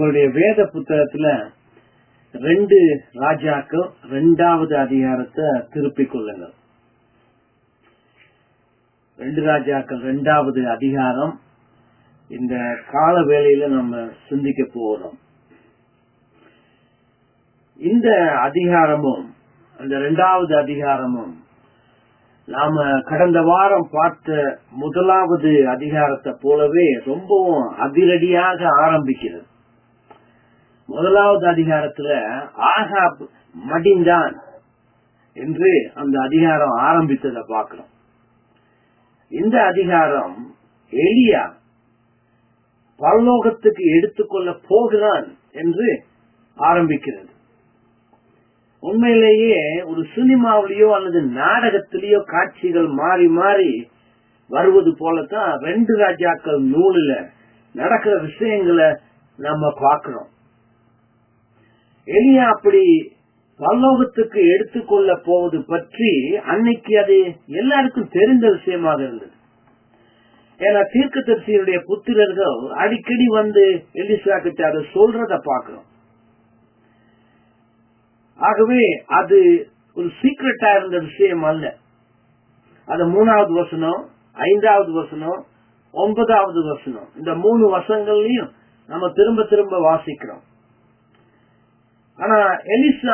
உங்களுடைய வேத புத்தகத்துல ரெண்டு ராஜாக்கள் ரெண்டாவது அதிகாரத்தை திருப்பிக் கொள்ளுங்கள் ரெண்டு ராஜாக்கள் ரெண்டாவது அதிகாரம் இந்த கால வேளையில நம்ம சிந்திக்க போகிறோம் இந்த அதிகாரமும் அந்த இரண்டாவது அதிகாரமும் நாம கடந்த வாரம் பார்த்த முதலாவது அதிகாரத்தை போலவே ரொம்பவும் அதிரடியாக ஆரம்பிக்கிறது முதலாவது அதிகாரத்துல ஆகாப் மடிந்தான் என்று அந்த அதிகாரம் ஆரம்பித்ததை பார்க்கிறோம் இந்த அதிகாரம் எலியா பரலோகத்துக்கு எடுத்துக்கொள்ள போகிறான் என்று ஆரம்பிக்கிறது உண்மையிலேயே ஒரு சினிமாவிலேயோ அல்லது நாடகத்திலேயோ காட்சிகள் மாறி மாறி வருவது போலதான் ரெண்டு ராஜாக்கள் நூலில் நடக்கிற விஷயங்களை நம்ம பார்க்கிறோம் எலியா அப்படி பல்லோகத்துக்கு எடுத்துக்கொள்ள போவது பற்றி அன்னைக்கு அது எல்லாருக்கும் தெரிந்த விஷயமாக இருந்தது ஏன்னா தீர்க்கதரிசியுடைய புத்திரர்கள் அடிக்கடி வந்து எலிசா கிட்ட அதை சொல்றத பாக்குறோம் ஆகவே அது ஒரு சீக்கிரட்டா இருந்த விஷயம் அல்ல அது மூணாவது வசனம் ஐந்தாவது வசனம் ஒன்பதாவது வசனம் இந்த மூணு வசங்கள்லயும் நம்ம திரும்ப திரும்ப வாசிக்கிறோம் ஆனா எலிசா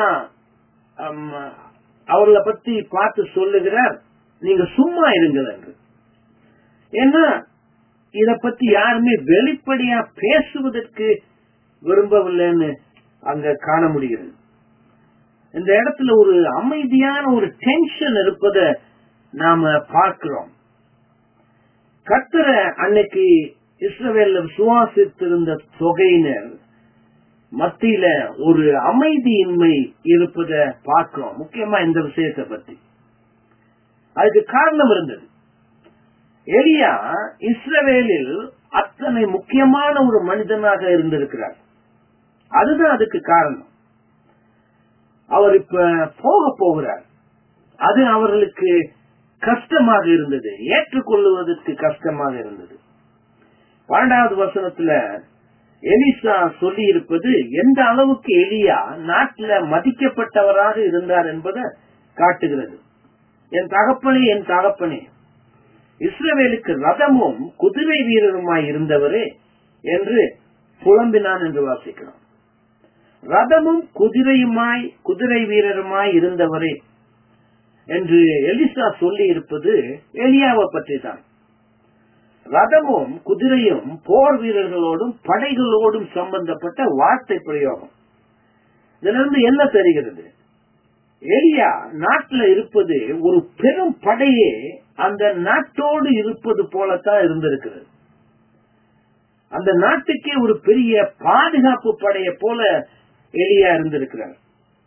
அவர்களை பத்தி பார்த்து சொல்லுகிறார் நீங்க சும்மா இருங்கள் என்று ஏன்னா இத பத்தி யாருமே வெளிப்படையா பேசுவதற்கு விரும்பவில்லைன்னு அங்க காண முடிகிறது இந்த இடத்துல ஒரு அமைதியான ஒரு டென்ஷன் இருப்பத நாம பார்க்கிறோம் கத்தர அன்னைக்கு இஸ்ரவேல விசுவாசித்திருந்த தொகையினர் மத்தியில ஒரு அமைதியின்மை இருப்பத பார்க்கிறோம் முக்கியமா இந்த விஷயத்தை பத்தி அதுக்கு காரணம் இருந்தது எலியா இஸ்ரவேலில் அத்தனை முக்கியமான ஒரு மனிதனாக இருந்திருக்கிறார் அதுதான் அதுக்கு காரணம் அவர் இப்ப போக போகிறார் அது அவர்களுக்கு கஷ்டமாக இருந்தது ஏற்றுக்கொள்ளுவதற்கு கஷ்டமாக இருந்தது பன்னெண்டாவது வசனத்துல எலிசா சொல்லி இருப்பது எந்த அளவுக்கு எலியா நாட்டில் மதிக்கப்பட்டவராக இருந்தார் என்பதை காட்டுகிறது என் தகப்பனே என் தகப்பனே இஸ்ரவேலுக்கு ரதமும் குதிரை வீரருமாய் இருந்தவரே என்று புலம்பினான் என்று வாசிக்கிறோம் ரதமும் குதிரையுமாய் குதிரை வீரருமாய் இருந்தவரே என்று எலிசா சொல்லி இருப்பது எலியாவை பற்றி தான் ரதமும் குதிரையும் போர் வீரர்களோடும் படைகளோடும் சம்பந்தப்பட்ட வார்த்தை பிரயோகம் இதிலிருந்து என்ன தெரிகிறது எலியா நாட்டில் இருப்பது ஒரு பெரும் படையே அந்த நாட்டோடு இருப்பது போலத்தான் இருந்திருக்கிறது அந்த நாட்டுக்கே ஒரு பெரிய பாதுகாப்பு படைய போல எலியா இருந்திருக்கிறார்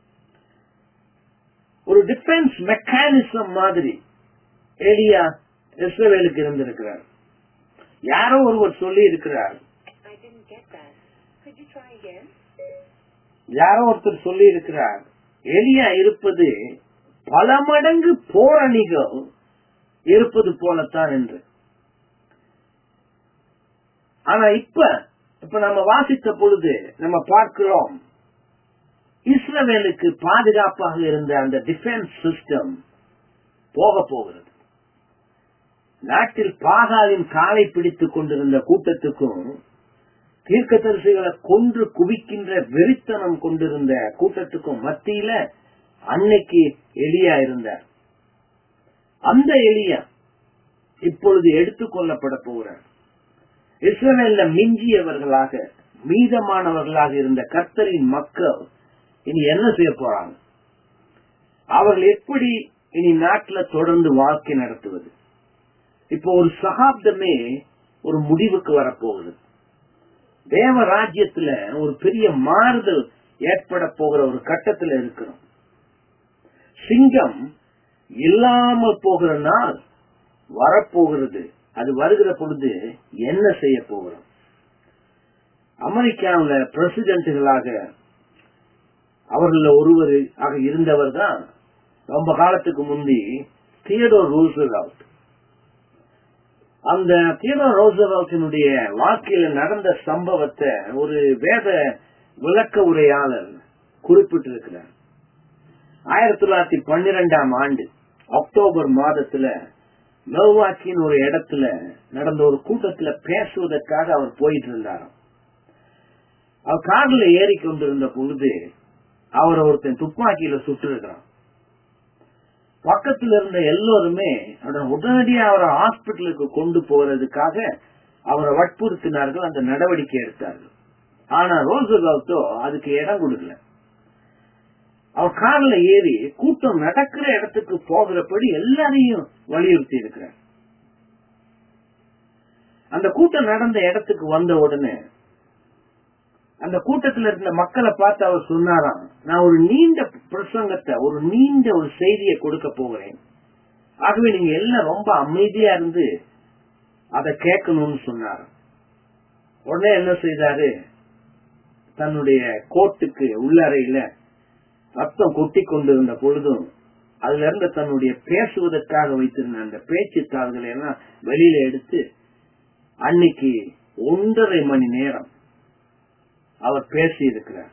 ஒரு டிஃபென்ஸ் மெக்கானிசம் மாதிரி எலியா இஸ்ரவேலுக்கு இருந்திருக்கிறார் யாரோ ஒருவர் சொல்லி இருக்கிறார் யாரோ ஒருத்தர் சொல்லி இருக்கிறார் எலியா இருப்பது பல மடங்கு போரணிகள் இருப்பது போலத்தான் என்று ஆனா இப்ப இப்ப நம்ம வாசித்த பொழுது நம்ம பார்க்கிறோம் இஸ்ரவேலுக்கு பாதுகாப்பாக இருந்த அந்த டிஃபென்ஸ் சிஸ்டம் போக போகிறது நாட்டில் பாகாவின் காலை பிடித்துக் கொண்டிருந்த கூட்டத்துக்கும் தீர்க்கதரிசிகளை கொன்று குவிக்கின்ற வெறித்தனம் கொண்டிருந்த கூட்டத்துக்கும் மத்தியில அன்னைக்கு எலியா இருந்தார் அந்த எலியா இப்பொழுது எடுத்துக் கொள்ளப்பட போகிறார் இஸ்ரவேல்ல மிஞ்சியவர்களாக மீதமானவர்களாக இருந்த கர்த்தரின் மக்கள் இனி என்ன செய்ய போறாங்க அவர்கள் எப்படி இனி நாட்டில் தொடர்ந்து வாழ்க்கை நடத்துவது இப்போ ஒரு சகாப்தமே ஒரு முடிவுக்கு வரப்போகுது தேவ ராஜ்யத்துல ஒரு பெரிய மாறுதல் ஏற்பட போகிற ஒரு கட்டத்துல இருக்கிறோம் சிங்கம் இல்லாமல் போகிற நாள் வரப்போகிறது அது வருகிற பொழுது என்ன செய்ய போகிறோம் அமெரிக்காவில் பிரசிடென்ட்களாக அவர்கள ஒருவர் ஆக இருந்தவர் தான் ரொம்ப காலத்துக்கு முந்தி தியடோர் ரூஸ்வெல்ட் அந்த தியோடர் ரோசவெல்ட்டினுடைய வாழ்க்கையில நடந்த சம்பவத்தை ஒரு வேத விளக்க உரையாளர் குறிப்பிட்டிருக்கிறார் ஆயிரத்தி தொள்ளாயிரத்தி பன்னிரெண்டாம் ஆண்டு அக்டோபர் மாதத்துல மெல்வாக்கின் ஒரு இடத்துல நடந்த ஒரு கூட்டத்துல பேசுவதற்காக அவர் போயிட்டு இருந்தாராம் அவர் கார்ல ஏறி கொண்டிருந்த பொழுது அவர் ஒருத்தன் துப்பாக்கியில சுட்டு இருக்கிறான் பக்கத்துல இருந்த எல்லோருமே உடனடியா அவரை ஹாஸ்பிட்டலுக்கு கொண்டு போறதுக்காக அவரை வற்புறுத்தினார்கள் அந்த நடவடிக்கை எடுத்தார்கள் ஆனா ரோசகால்ட்டோ அதுக்கு இடம் கொடுக்கல அவர் கார்ல ஏறி கூட்டம் நடக்கிற இடத்துக்கு போகிறபடி எல்லாரையும் வலியுறுத்தி இருக்கிறார் அந்த கூட்டம் நடந்த இடத்துக்கு வந்த உடனே அந்த கூட்டத்தில் இருந்த மக்களை பார்த்து அவர் சொன்னாராம் நான் ஒரு நீண்ட பிரசங்கத்தை ஒரு நீண்ட ஒரு செய்தியை கொடுக்க போகிறேன் ஆகவே நீங்க எல்லாம் ரொம்ப அமைதியா இருந்து அதை கேட்கணும்னு சொன்னார் உடனே என்ன செய்தாரு தன்னுடைய கோட்டுக்கு உள்ளறையில ரத்தம் கொட்டி கொண்டிருந்த பொழுதும் அதுல இருந்து தன்னுடைய பேசுவதற்காக வைத்திருந்த அந்த பேச்சு தாள்களை எல்லாம் வெளியில எடுத்து அன்னைக்கு ஒன்றரை மணி நேரம் அவர் பேசி இருக்கிறார்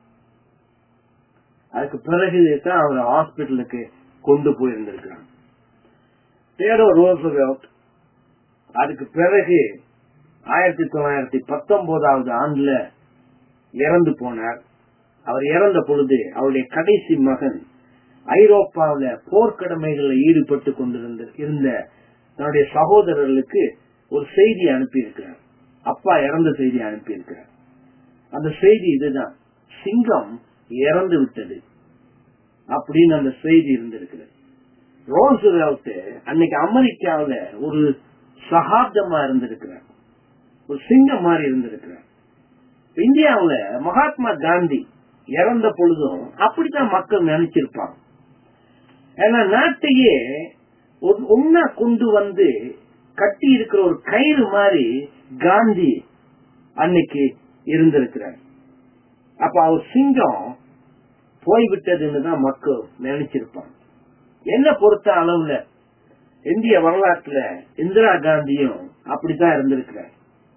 அதுக்கு பிறகு தான் அவர் ஹாஸ்பிட்டலுக்கு கொண்டு போயிருந்திருக்கிறார் தேடோ ரோசவெல்ட் அதுக்கு பிறகு ஆயிரத்தி தொள்ளாயிரத்தி பத்தொன்பதாவது ஆண்டுல இறந்து போனார் அவர் இறந்த பொழுது அவருடைய கடைசி மகன் ஐரோப்பாவில போர்க்கடமைகளில் ஈடுபட்டு கொண்டிருந்த இருந்த தன்னுடைய சகோதரர்களுக்கு ஒரு செய்தி அனுப்பியிருக்கிறார் அப்பா இறந்த செய்தி அனுப்பியிருக்கிறார் அந்த செய்தி இதுதான் சிங்கம் இறந்து விட்டது அப்படின்னு அந்த செய்தி இருந்திருக்கிறது ரோஸ்வெல்ட் அன்னைக்கு அமெரிக்காவில ஒரு சகாப்தமா இருந்திருக்கிறார் ஒரு சிங்கம் மாதிரி இருந்திருக்கிறார் இந்தியாவுல மகாத்மா காந்தி இறந்த பொழுதும் அப்படித்தான் மக்கள் நினைச்சிருப்பாங்க ஏன்னா நாட்டையே ஒன்னா கொண்டு வந்து கட்டி இருக்கிற ஒரு கயிறு மாதிரி காந்தி அன்னைக்கு இருந்திருக்கிறார் அப்ப அவர் சிங்கம் போய்விட்டதுன்னு தான் மக்கள் நினைச்சிருப்பாங்க என்ன பொறுத்த அளவுல இந்திய வரலாற்றுல இந்திரா காந்தியும் அப்படித்தான் இருந்திருக்கிறார்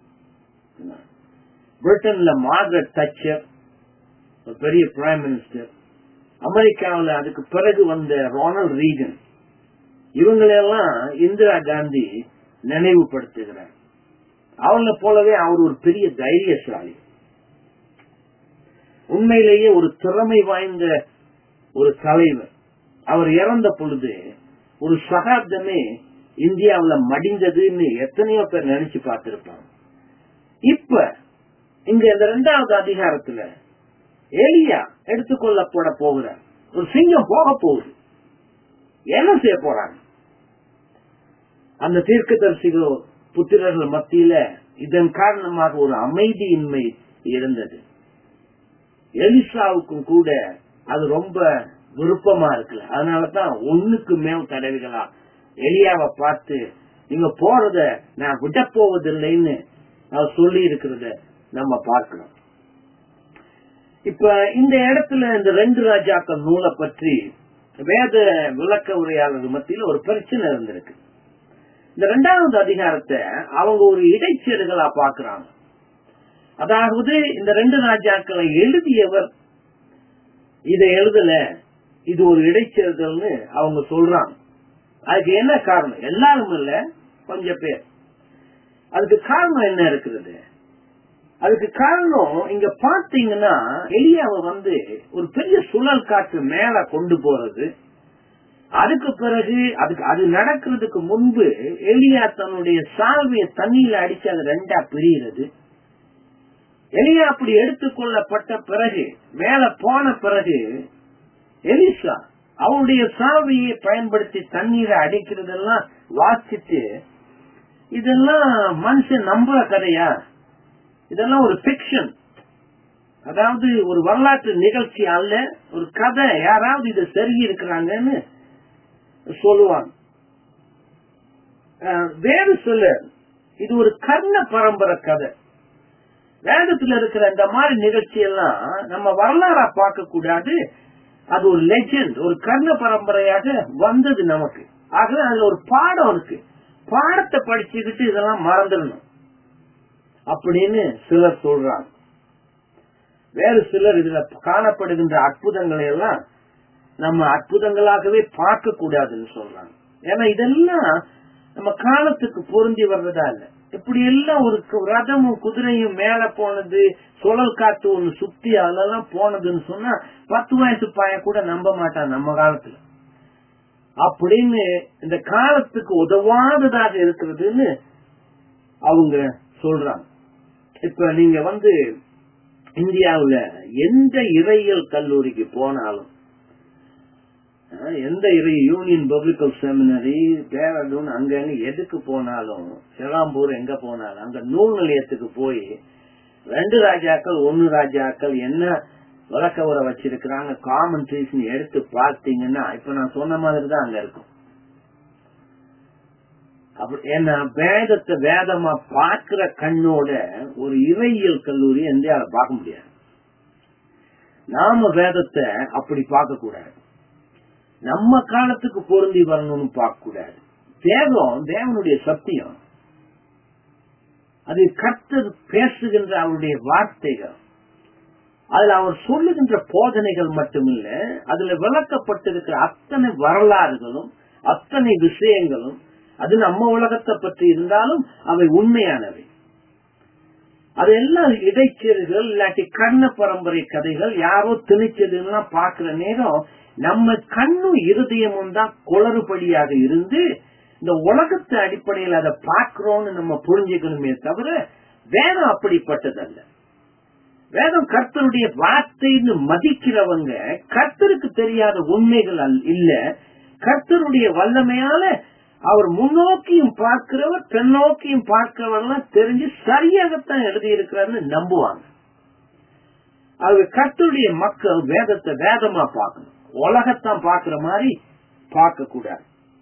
பிரிட்டன்ல மார்கரெட் தச்சர் ஒரு பெரிய பிரைம் மினிஸ்டர் அமெரிக்காவில் அதுக்கு பிறகு வந்த ரொனால்ட் ரீகன் இவங்களெல்லாம் இந்திரா காந்தி நினைவுபடுத்துகிறார் அவங்கள போலவே அவர் ஒரு பெரிய தைரியசாலி உண்மையிலேயே ஒரு திறமை வாய்ந்த ஒரு தலைவர் அவர் இறந்த பொழுது ஒரு சகாப்தமே இந்தியாவில் மடிந்ததுன்னு எத்தனையோ பேர் நினைச்சு பார்த்திருப்பாங்க இப்ப இங்க இந்த இரண்டாவது அதிகாரத்துல எலியா எடுத்துக்கொள்ளப்பட போகிறார் ஒரு சிங்கம் போக போகுது என்ன செய்ய போறாங்க அந்த தீர்க்கதரிசிகளோ புத்திரர்கள் மத்தியில இதன் காரணமாக ஒரு அமைதியின்மை இருந்தது எலிசாவுக்கும் கூட அது ரொம்ப விருப்பமா இருக்குல்ல அதனாலதான் ஒண்ணுக்கு மேல் தடவைகளா எலியாவை பார்த்து நீங்க போறத நான் விட போவதில்லைன்னு அவர் சொல்லி இருக்கிறத நம்ம பார்க்கிறோம் இப்ப இந்த இடத்துல இந்த ரெண்டு ராஜாக்கள் நூலை பற்றி வேத விளக்க உரையாளர்கள் மத்தியில் ஒரு பிரச்சனை இருந்திருக்கு இந்த ரெண்டாவது அதிகாரத்தை அவங்க ஒரு இடைச்சேடுகளா பாக்குறாங்க அதாவது இந்த ரெண்டு ராஜாக்களை எழுதியவர் இதை எழுதல இது ஒரு இடைச்சேர்தல்னு அவங்க சொல்றாங்க அதுக்கு என்ன காரணம் எல்லாரும் இல்ல கொஞ்சம் பேர் அதுக்கு காரணம் என்ன இருக்கிறது அதுக்கு காரணம் இங்க பாத்தீங்கன்னா எலியாவை வந்து ஒரு பெரிய சுழல் காற்று மேல கொண்டு போறது அதுக்கு பிறகு அதுக்கு அது நடக்கிறதுக்கு முன்பு எலியா தன்னுடைய சால்வைய தண்ணியில அடிச்சு அது ரெண்டா பிரிகிறது எலியா அப்படி எடுத்துக்கொள்ளப்பட்ட பிறகு மேல போன பிறகு எலிசா அவருடைய சாவியை பயன்படுத்தி தண்ணீரை அடிக்கிறதெல்லாம் வாசித்து இதெல்லாம் மனுஷன் நம்புற கதையா இதெல்லாம் ஒரு பிக்ஷன் அதாவது ஒரு வரலாற்று நிகழ்ச்சி அல்ல ஒரு கதை யாராவது இதை செருகி இருக்கிறாங்கன்னு சொல்லுவாங்க வேறு சொல்ல இது ஒரு கர்ண பரம்பரை கதை வேதத்துல இருக்கிற இந்த மாதிரி நிகழ்ச்சி எல்லாம் நம்ம வரலாறா பார்க்க கூடாது அது ஒரு லெஜெண்ட் ஒரு கர்ண பரம்பரையாக வந்தது நமக்கு ஆகவே அதுல ஒரு பாடம் இருக்கு பாடத்தை படிச்சுக்கிட்டு இதெல்லாம் மறந்துடணும் அப்படின்னு சிலர் சொல்றாங்க வேறு சிலர் இதுல காணப்படுகின்ற அற்புதங்களை எல்லாம் நம்ம அற்புதங்களாகவே பார்க்க கூடாதுன்னு சொல்றாங்க ஏன்னா இதெல்லாம் நம்ம காலத்துக்கு பொருந்தி வர்றதா இல்ல இப்படி எல்லாம் ஒரு கு- ரதமும் குதிரையும் மேல போனது சுழல் காத்து ஒண்ணு சுத்தி அதெல்லாம் போனதுன்னு சொன்னா பத்து வயசு பையன் கூட நம்ப மாட்டான் நம்ம காலத்துல அப்படின்னு இந்த காலத்துக்கு உதவாததாக இருக்கிறதுன்னு அவங்க சொல்றாங்க இப்ப நீங்க வந்து இந்தியாவுல எந்த இறையியல் கல்லூரிக்கு போனாலும் அஹ், எந்த இறை யூனியன் பப்ளிக் செமினரி பேரடூன் அங்க அங்க எதுக்கு போனாலும் சிலாம்பூர் எங்க போனாலும் அங்க நூல் நிலையத்துக்கு போய் ரெண்டு ராஜாக்கள் ஒன்னு ராஜாக்கள் என்ன விளக்க உரை வச்சிருக்கிறாங்க காமெண்ட்ரிஸ் எடுத்து பார்த்தீங்கன்னா இப்ப நான் சொன்ன மாதிரி தான் அங்க இருக்கும் அப்படி ஏன்னா வேதத்தை வேதமா பார்க்கிற கண்ணோட ஒரு இறையியல் கல்லூரி இந்தியாவில பார்க்க முடியாது நாம வேதத்தை அப்படி பார்க்க கூடாது நம்ம காலத்துக்கு பொருந்தி வரணும்னு பார்க்க கூடாது வேதம் தேவனுடைய சத்தியம் அது கர்த்தர் பேசுகின்ற அவருடைய வார்த்தைகள் அதுல அவர் சொல்லுகின்ற போதனைகள் மட்டுமில்ல அதுல விளக்கப்பட்டிருக்கிற அத்தனை வரலாறுகளும் அத்தனை விஷயங்களும் அது நம்ம உலகத்தை பற்றி இருந்தாலும் அவை உண்மையானவை அதெல்லாம் இடைச்செருகள் இல்லாட்டி கர்ண பரம்பரை கதைகள் யாரோ திணிச்சதுன்னா பாக்குற நேரம் நம்ம கண்ணும் இருதயமும் தான் குளறுபடியாக இருந்து இந்த உலகத்து அடிப்படையில் அதை பார்க்கிறோம்னு நம்ம புரிஞ்சுக்கணுமே தவிர வேதம் அப்படிப்பட்டதல்ல வேதம் கர்த்தருடைய வார்த்தைன்னு மதிக்கிறவங்க கர்த்தருக்கு தெரியாத உண்மைகள் அல்ல- இல்ல கர்த்தருடைய வல்லமையால அவர் முன்னோக்கியும் பார்க்கிறவர் பின்னோக்கியும் பார்க்கிறவர்லாம் தெரிஞ்சு சரியாகத்தான் எழுதியிருக்கிறாருன்னு நம்புவாங்க அது கர்த்தருடைய மக்கள் வேதத்தை வேதமா பார்க்கணும் உலகத்தான் பார்க்கிற மாதிரி பார்க்க கூடாது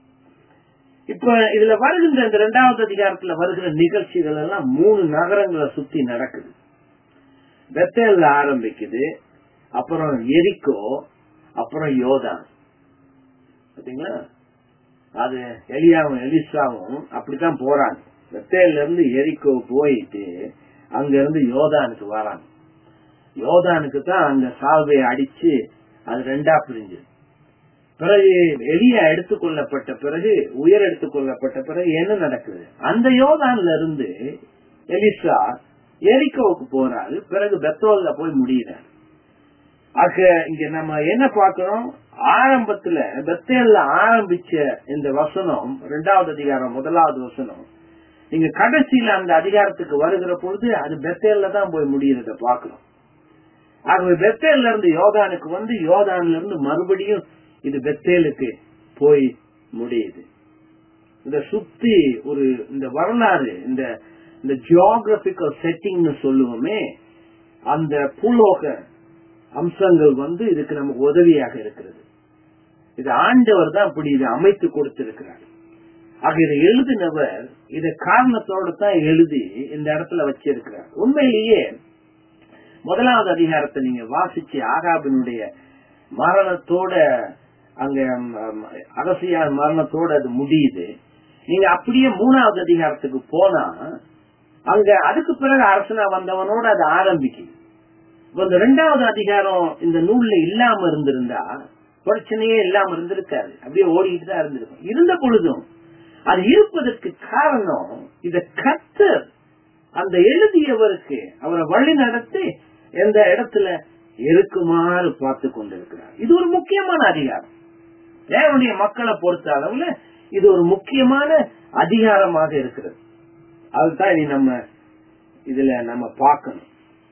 இப்ப இதுல வருகின்ற இந்த இரண்டாவது அதிகாரத்துல வருகிற நிகழ்ச்சிகள் எல்லாம் மூணு நகரங்களை சுத்தி நடக்குது பெத்தேல்ல ஆரம்பிக்குது அப்புறம் எரிக்கோ அப்புறம் யோதான் பாத்தீங்களா அது எலியாவும் எலிசாவும் அப்படித்தான் போறாங்க பெத்தேல்ல இருந்து எரிக்கோ போயிட்டு அங்க இருந்து யோதானுக்கு வராங்க யோதானுக்கு தான் அங்க சால்வையை அடிச்சு அது ரெண்டா பிரிஞ்சு பிறகு எலியா எடுத்துக்கொள்ளப்பட்ட பிறகு உயர் எடுத்துக்கொள்ளப்பட்ட பிறகு என்ன நடக்குது அந்த யோதான்ல இருந்து எலிசா எரிக்கோவுக்கு போறாரு பிறகு பெத்தோல்ல போய் முடியுறாரு ஆக இங்க நம்ம என்ன பார்க்கிறோம் ஆரம்பத்துல பெத்தேல்ல ஆரம்பிச்ச இந்த வசனம் இரண்டாவது அதிகாரம் முதலாவது வசனம் நீங்க கடைசியில அந்த அதிகாரத்துக்கு வருகிற பொழுது அது பெத்தேல்ல தான் போய் முடியறத பாக்குறோம் ஆகவே பெத்தேல்ல இருந்து யோதானுக்கு வந்து யோதான்ல இருந்து மறுபடியும் இது பெத்தேலுக்கு போய் முடியுது இந்த சுத்தி ஒரு இந்த வரலாறு இந்த இந்த ஜியோகிராபிக்கல் செட்டிங்னு சொல்லுவோமே அந்த பூலோக அம்சங்கள் வந்து இதுக்கு நமக்கு உதவியாக இருக்கிறது இது ஆண்டவர் தான் இப்படி இதை அமைத்து கொடுத்திருக்கிறார் ஆக இதை எழுதினவர் இதை காரணத்தோட தான் எழுதி இந்த இடத்துல வச்சிருக்கிறார் உண்மையிலேயே முதலாவது அதிகாரத்தை நீங்க வாசிச்சு ஆகாபினுடைய மரணத்தோட அங்க அரசியார் மரணத்தோட அது முடியுது நீங்க அப்படியே மூணாவது அதிகாரத்துக்கு போனா அங்க அதுக்கு பிறகு அரசனா வந்தவனோட அது ஆரம்பிக்குது இப்ப இந்த ரெண்டாவது அதிகாரம் இந்த நூல்ல இல்லாம இருந்திருந்தா பிரச்சனையே இல்லாம இருந்திருக்காது அப்படியே ஓடிட்டு தான் இருந்திருக்கும் இருந்த பொழுதும் அது இருப்பதற்கு காரணம் இத கத்தர் அந்த எழுதியவருக்கு அவரை வழி நடத்தி எந்த இடத்துல இருக்குமாறு பார்த்து கொண்டிருக்கிறார் இது ஒரு முக்கியமான அதிகாரம் தேவனுடைய மக்களை பொறுத்த அளவுல இது ஒரு முக்கியமான அதிகாரமாக இருக்கிறது அதுதான் இனி நம்ம இதுல நம்ம பார்க்கணும்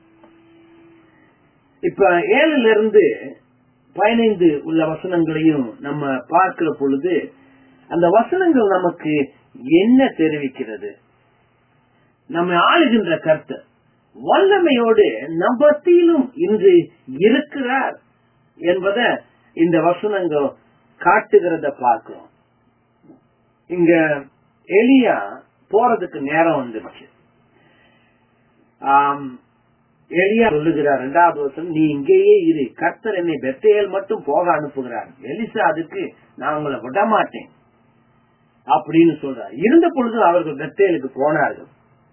இப்ப ஏழுல இருந்து பதினைந்து உள்ள வசனங்களையும் நம்ம பார்க்கிற பொழுது அந்த வசனங்கள் நமக்கு என்ன தெரிவிக்கிறது நம்ம ஆளுகின்ற கருத்து வல்லமையோடு நம்பத்திலும் இன்று இருக்கிறார் என்பத இந்த வசனங்கள் காட்டுகிறத பார்க்கிறோம் இங்க எலியா போறதுக்கு நேரம் வந்துருச்சு எலியா சொல்லுகிறார் இரண்டாவது வருஷம் நீ இங்கேயே இரு கர்த்தர் என்னை பெத்தையல் மட்டும் போக அனுப்புகிறார் எலிசா அதுக்கு நான் உங்களை விட மாட்டேன் அப்படின்னு சொல்றார் இருந்த பொழுது அவர்கள் பெத்தேலுக்கு போனார்கள்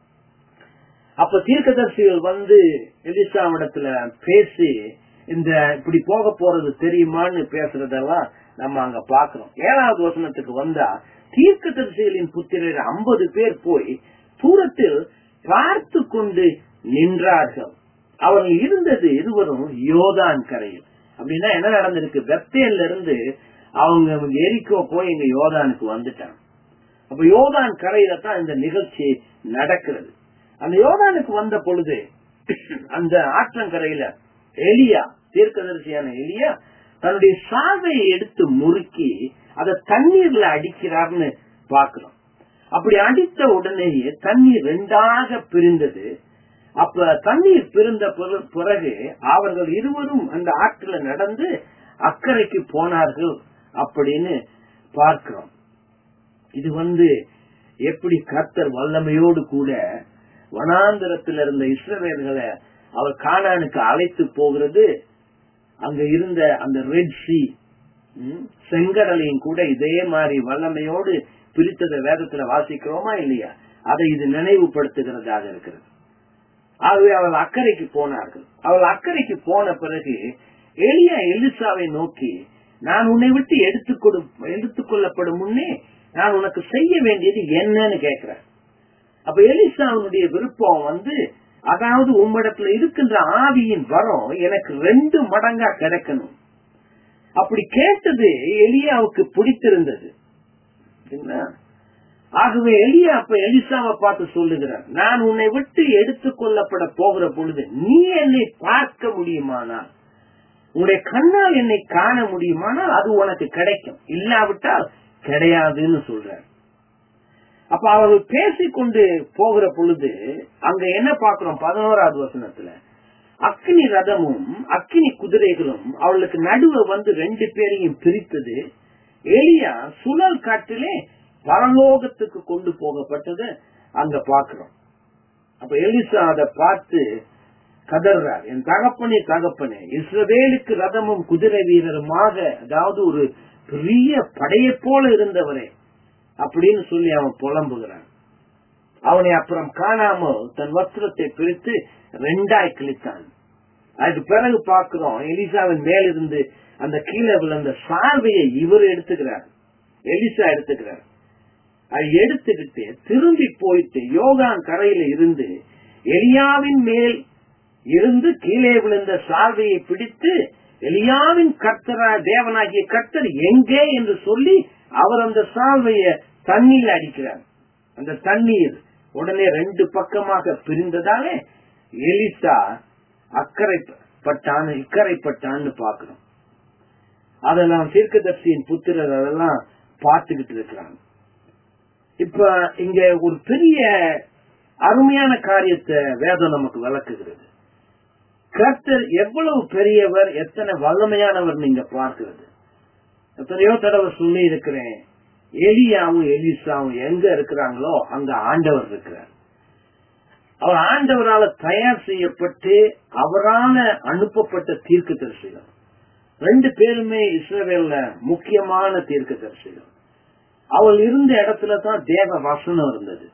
அப்ப தீர்க்கதரிசிகள் வந்து எலிசாவிடத்துல பேசி இந்த இப்படி போக போறது தெரியுமான்னு பேசுறதெல்லாம் நம்ம அங்க பாக்குறோம் ஏழாவது வசனத்துக்கு வந்தா தீர்க்கதரிசிகளின் புத்திரர் ஐம்பது பேர் போய் தூரத்தில் பார்த்து கொண்டு நின்றார்கள் அவர்கள் இருந்தது இருவரும் யோதான் கரையில் அப்படின்னா என்ன நடந்திருக்கு பெத்தேல்ல இருந்து அவங்க எரிக்கோ போய் இங்க யோதானுக்கு வந்துட்டாங்க அப்ப யோதான் கரையில தான் இந்த நிகழ்ச்சி நடக்கிறது அந்த யோதானுக்கு வந்த பொழுது அந்த ஆற்றங்கரையில எலியா தீர்க்கதரிசியான எலியா தன்னுடைய சாவையை எடுத்து முறுக்கி அதை தண்ணீர்ல அடிக்கிறார்னு பாக்குறோம் அப்படி அடித்த உடனேயே தண்ணீர் ரெண்டாக பிரிந்தது அப்ப தண்ணீர் பிரிந்த பிற- பிறகு அவர்கள் இருவரும் அந்த ஆற்றுல நடந்து அக்கறைக்கு போனார்கள் அப்படின்னு பார்க்கிறோம் இது வந்து எப்படி கர்த்தர் வல்லமையோடு கூட வனாந்திரத்தில் இருந்த இஸ்ரவேல்களை அவர் கானானுக்கு அழைத்து போகிறது அங்க இருந்த அந்த ரெட் சி செங்கடலையும் கூட இதே மாதிரி வல்லமையோடு பிரித்தத வேதத்துல வாசிக்கிறோமா இல்லையா அதை இது நினைவுபடுத்துகிறதாக இருக்கிறது ஆகவே அவள் அக்கறைக்கு போனார்கள் அவள் அக்கறைக்கு போன பிறகு எலியா எலிசாவை நோக்கி நான் உன்னை விட்டு எடுத்துக்கொடு எடுத்துக் கொள்ளப்படும் முன்னே நான் உனக்கு செய்ய வேண்டியது என்னன்னு கேட்கிறேன் அப்ப எலிசாவுடைய விருப்பம் வந்து அதாவது உம்மிடத்துல இருக்கின்ற ஆவியின் வரம் எனக்கு ரெண்டு மடங்கா கிடைக்கணும் அப்படி கேட்டது எலியாவுக்கு பிடித்திருந்தது என்ன? ஆகவே எலியா அப்ப எலிசாவை பார்த்து சொல்லுகிறார் நான் உன்னை விட்டு எடுத்துக் கொள்ளப்பட போகிற பொழுது நீ என்னை பார்க்க முடியுமானால் உன்னுடைய கண்ணால் என்னை காண முடியுமானால் அது உனக்கு கிடைக்கும் இல்லாவிட்டால் கிடையாதுன்னு சொல்றார் அப்ப அவர்கள் பேசிக்கொண்டு போகிற பொழுது அங்க என்ன பார்க்கிறோம் பதினோராவது வசனத்துல அக்கினி ரதமும் அக்கினி குதிரைகளும் அவளுக்கு நடுவே வந்து ரெண்டு பேரையும் பிரித்தது எலியா சுழல் காட்டிலே பரலோகத்துக்கு கொண்டு போகப்பட்டது அங்க பாக்குறோம் அப்ப எலிசா அதை பார்த்து கதறார் என் தகப்பனே தகப்பனே இஸ்ரவேலுக்கு ரதமும் குதிரை வீரருமாக அதாவது ஒரு பெரிய படையை போல இருந்தவரே அப்படின்னு சொல்லி அவன் புலம்புகிறான் அவனை அப்புறம் காணாமல் தன் வஸ்திரத்தை பிரித்து ரெண்டாய் கிழித்தான் அதுக்கு பிறகு பார்க்கிறோம் எலிசாவின் மேலிருந்து அந்த கீழே விழுந்த சார்வையை இவர் எடுத்துக்கிறார் எலிசா எடுத்துக்கிறார் அதை எடுத்துக்கிட்டு திரும்பி போயிட்டு யோகான் கரையில இருந்து எலியாவின் மேல் இருந்து கீழே விழுந்த சார்வையை பிடித்து எலியாவின் கர்த்தரா தேவனாகிய கர்த்தர் எங்கே என்று சொல்லி அவர் அந்த சால்வைய தண்ணீர் அடிக்கிறார் அந்த தண்ணீர் உடனே ரெண்டு பக்கமாக பிரிந்ததாலே எலிசா அக்கறைப்பட்டான் இக்கரைப்பட்டான்னு பாக்குறோம் அதெல்லாம் தீர்க்கதர்சியின் புத்திரர் அதெல்லாம் பார்த்துக்கிட்டு இருக்கிறாங்க இப்ப இங்க ஒரு பெரிய அருமையான காரியத்தை வேதம் நமக்கு விளக்குகிறது கர்த்தர் எவ்வளவு பெரியவர் எத்தனை வல்லமையானவர் நீங்க பார்க்கிறது எத்தனையோ தடவை சொல்லி இருக்கிறேன் எலியாவும் எலிசாவும் எங்க இருக்கிறாங்களோ அங்க ஆண்டவர் இருக்கிறார் அவர் ஆண்டவரால தயார் செய்யப்பட்டு அவரால அனுப்பப்பட்ட தீர்க்க தரிசிகள் ரெண்டு பேருமே இஸ்ரேவேல்ல முக்கியமான தீர்க்க தரிசிகள் அவள் இருந்த இடத்துல தான் தேவ வசனம் இருந்தது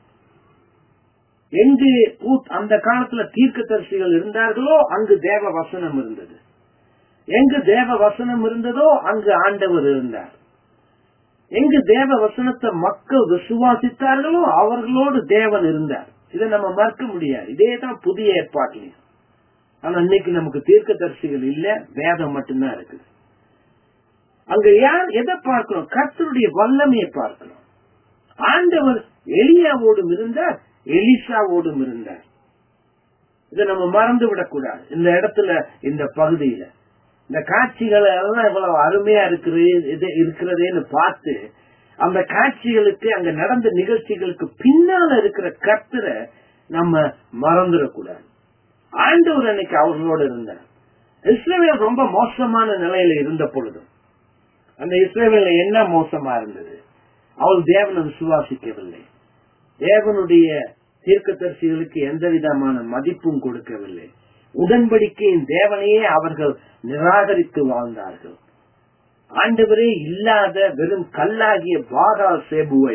எங்கு பூத்- அந்த காலத்துல தீர்க்க தரிசிகள் இருந்தார்களோ அங்கு தேவ வசனம் இருந்தது எங்கு தேவ வசனம் இருந்ததோ அங்கு ஆண்டவர் இருந்தார் எங்கு தேவ வசனத்தை மக்கள் விசுவாசித்தார்களோ அவர்களோடு தேவன் இருந்தார் இதை நம்ம மறுக்க முடியாது இதே தான் புதிய ஏற்பாட்டிலையும் ஆனா இன்னைக்கு நமக்கு தீர்க்க தரிசிகள் இல்ல வேதம் மட்டும்தான் இருக்குது அங்க யார் எதை பார்க்கிறோம் கர்த்தருடைய வல்லமையை பார்க்கிறோம் ஆண்டவர் எலியாவோடும் இருந்தார் எலிசாவோடும் இருந்தார் இதை நம்ம மறந்து விடக்கூடாது இந்த இடத்துல இந்த பகுதியில இந்த காட்சிகள் எல்லாம் இவ்வளவு அருமையா இருக்கிறது இது- இருக்கிறதேன்னு பார்த்து அந்த காட்சிகளுக்கு அங்க நடந்த நிகழ்ச்சிகளுக்கு பின்னால இருக்கிற கர்த்தரை நம்ம மறந்துடக்கூடாது ஆண்டவர் அன்னைக்கு அவர்களோடு இருந்தார் இஸ்ரேல் ரொம்ப மோசமான நிலையில இருந்த பொழுதும் அந்த இஸ்ரேவேல என்ன மோசமா இருந்தது அவள் தேவனை விசுவாசிக்கவில்லை தேவனுடைய தீர்க்கதரிசிகளுக்கு எந்த விதமான மதிப்பும் கொடுக்கவில்லை உடன்படிக்கையின் தேவனையே அவர்கள் நிராகரித்து வாழ்ந்தார்கள் ஆண்டவரே இல்லாத வெறும் கல்லாகிய பாகால் சேபுவை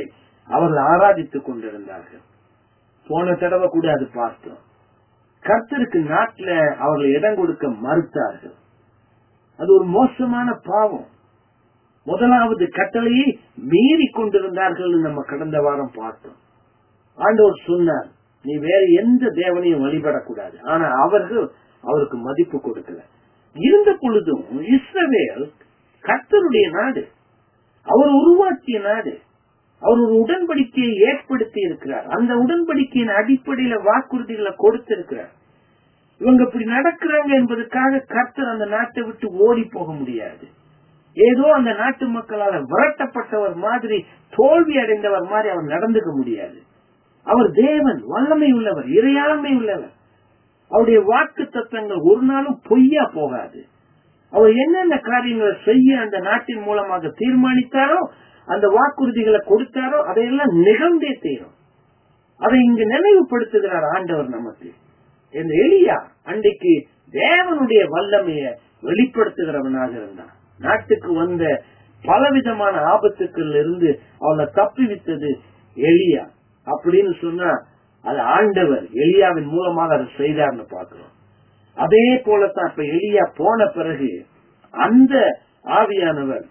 அவர்கள் ஆராதித்துக் கொண்டிருந்தார்கள் போன தடவை கூட அது பார்த்தோம் கர்த்தருக்கு நாட்டுல அவர்கள் இடம் கொடுக்க மறுத்தார்கள் அது ஒரு மோசமான பாவம் முதலாவது கட்டளையை மீறி கொண்டிருந்தார்கள் நம்ம கடந்த வாரம் பார்த்தோம் ஆண்டவர் சொன்னார் நீ வேற எந்த தேவனையும் வழிபடக்கூடாது ஆனா அவர்கள் அவருக்கு மதிப்பு கொடுக்கல இருந்த பொழுதும் இஸ்ரவேல் கர்த்தருடைய நாடு அவர் உருவாக்கிய நாடு அவர் ஒரு உடன்படிக்கையை ஏற்படுத்தி இருக்கிறார் அந்த உடன்படிக்கையின் அடிப்படையில வாக்குறுதிகளை கொடுத்திருக்கிறார் இவங்க இப்படி நடக்கிறாங்க என்பதற்காக கர்த்தர் அந்த நாட்டை விட்டு ஓடி போக முடியாது ஏதோ அந்த நாட்டு மக்களால விரட்டப்பட்டவர் மாதிரி தோல்வி அடைந்தவர் மாதிரி அவர் நடந்துக்க முடியாது அவர் தேவன் வல்லமை உள்ளவர் இறையாண்மை உள்ளவர் அவருடைய வாக்கு தத்தங்கள் ஒரு நாளும் பொய்யா போகாது அவர் என்னென்ன காரியங்களை செய்ய அந்த நாட்டின் மூலமாக தீர்மானித்தாரோ அந்த வாக்குறுதிகளை கொடுத்தாரோ அதையெல்லாம் நிகழ்ந்தே தீரும் அதை இங்கு நினைவுபடுத்துகிறார் ஆண்டவர் நமக்கு இந்த எளியா அன்றைக்கு தேவனுடைய வல்லமைய வெளிப்படுத்துகிறவனாக இருந்தான் நாட்டுக்கு வந்த பலவிதமான ஆபத்துக்கள் இருந்து அவனை தப்பிவித்தது எளியா அப்படின்னு சொன்னா அது ஆண்டவர் எலியாவின் மூலமாக அதை செய்தார்னு பாக்குறோம் அதே போலத்தான் இப்ப எலியா போன பிறகு அந்த ஆவியானவர்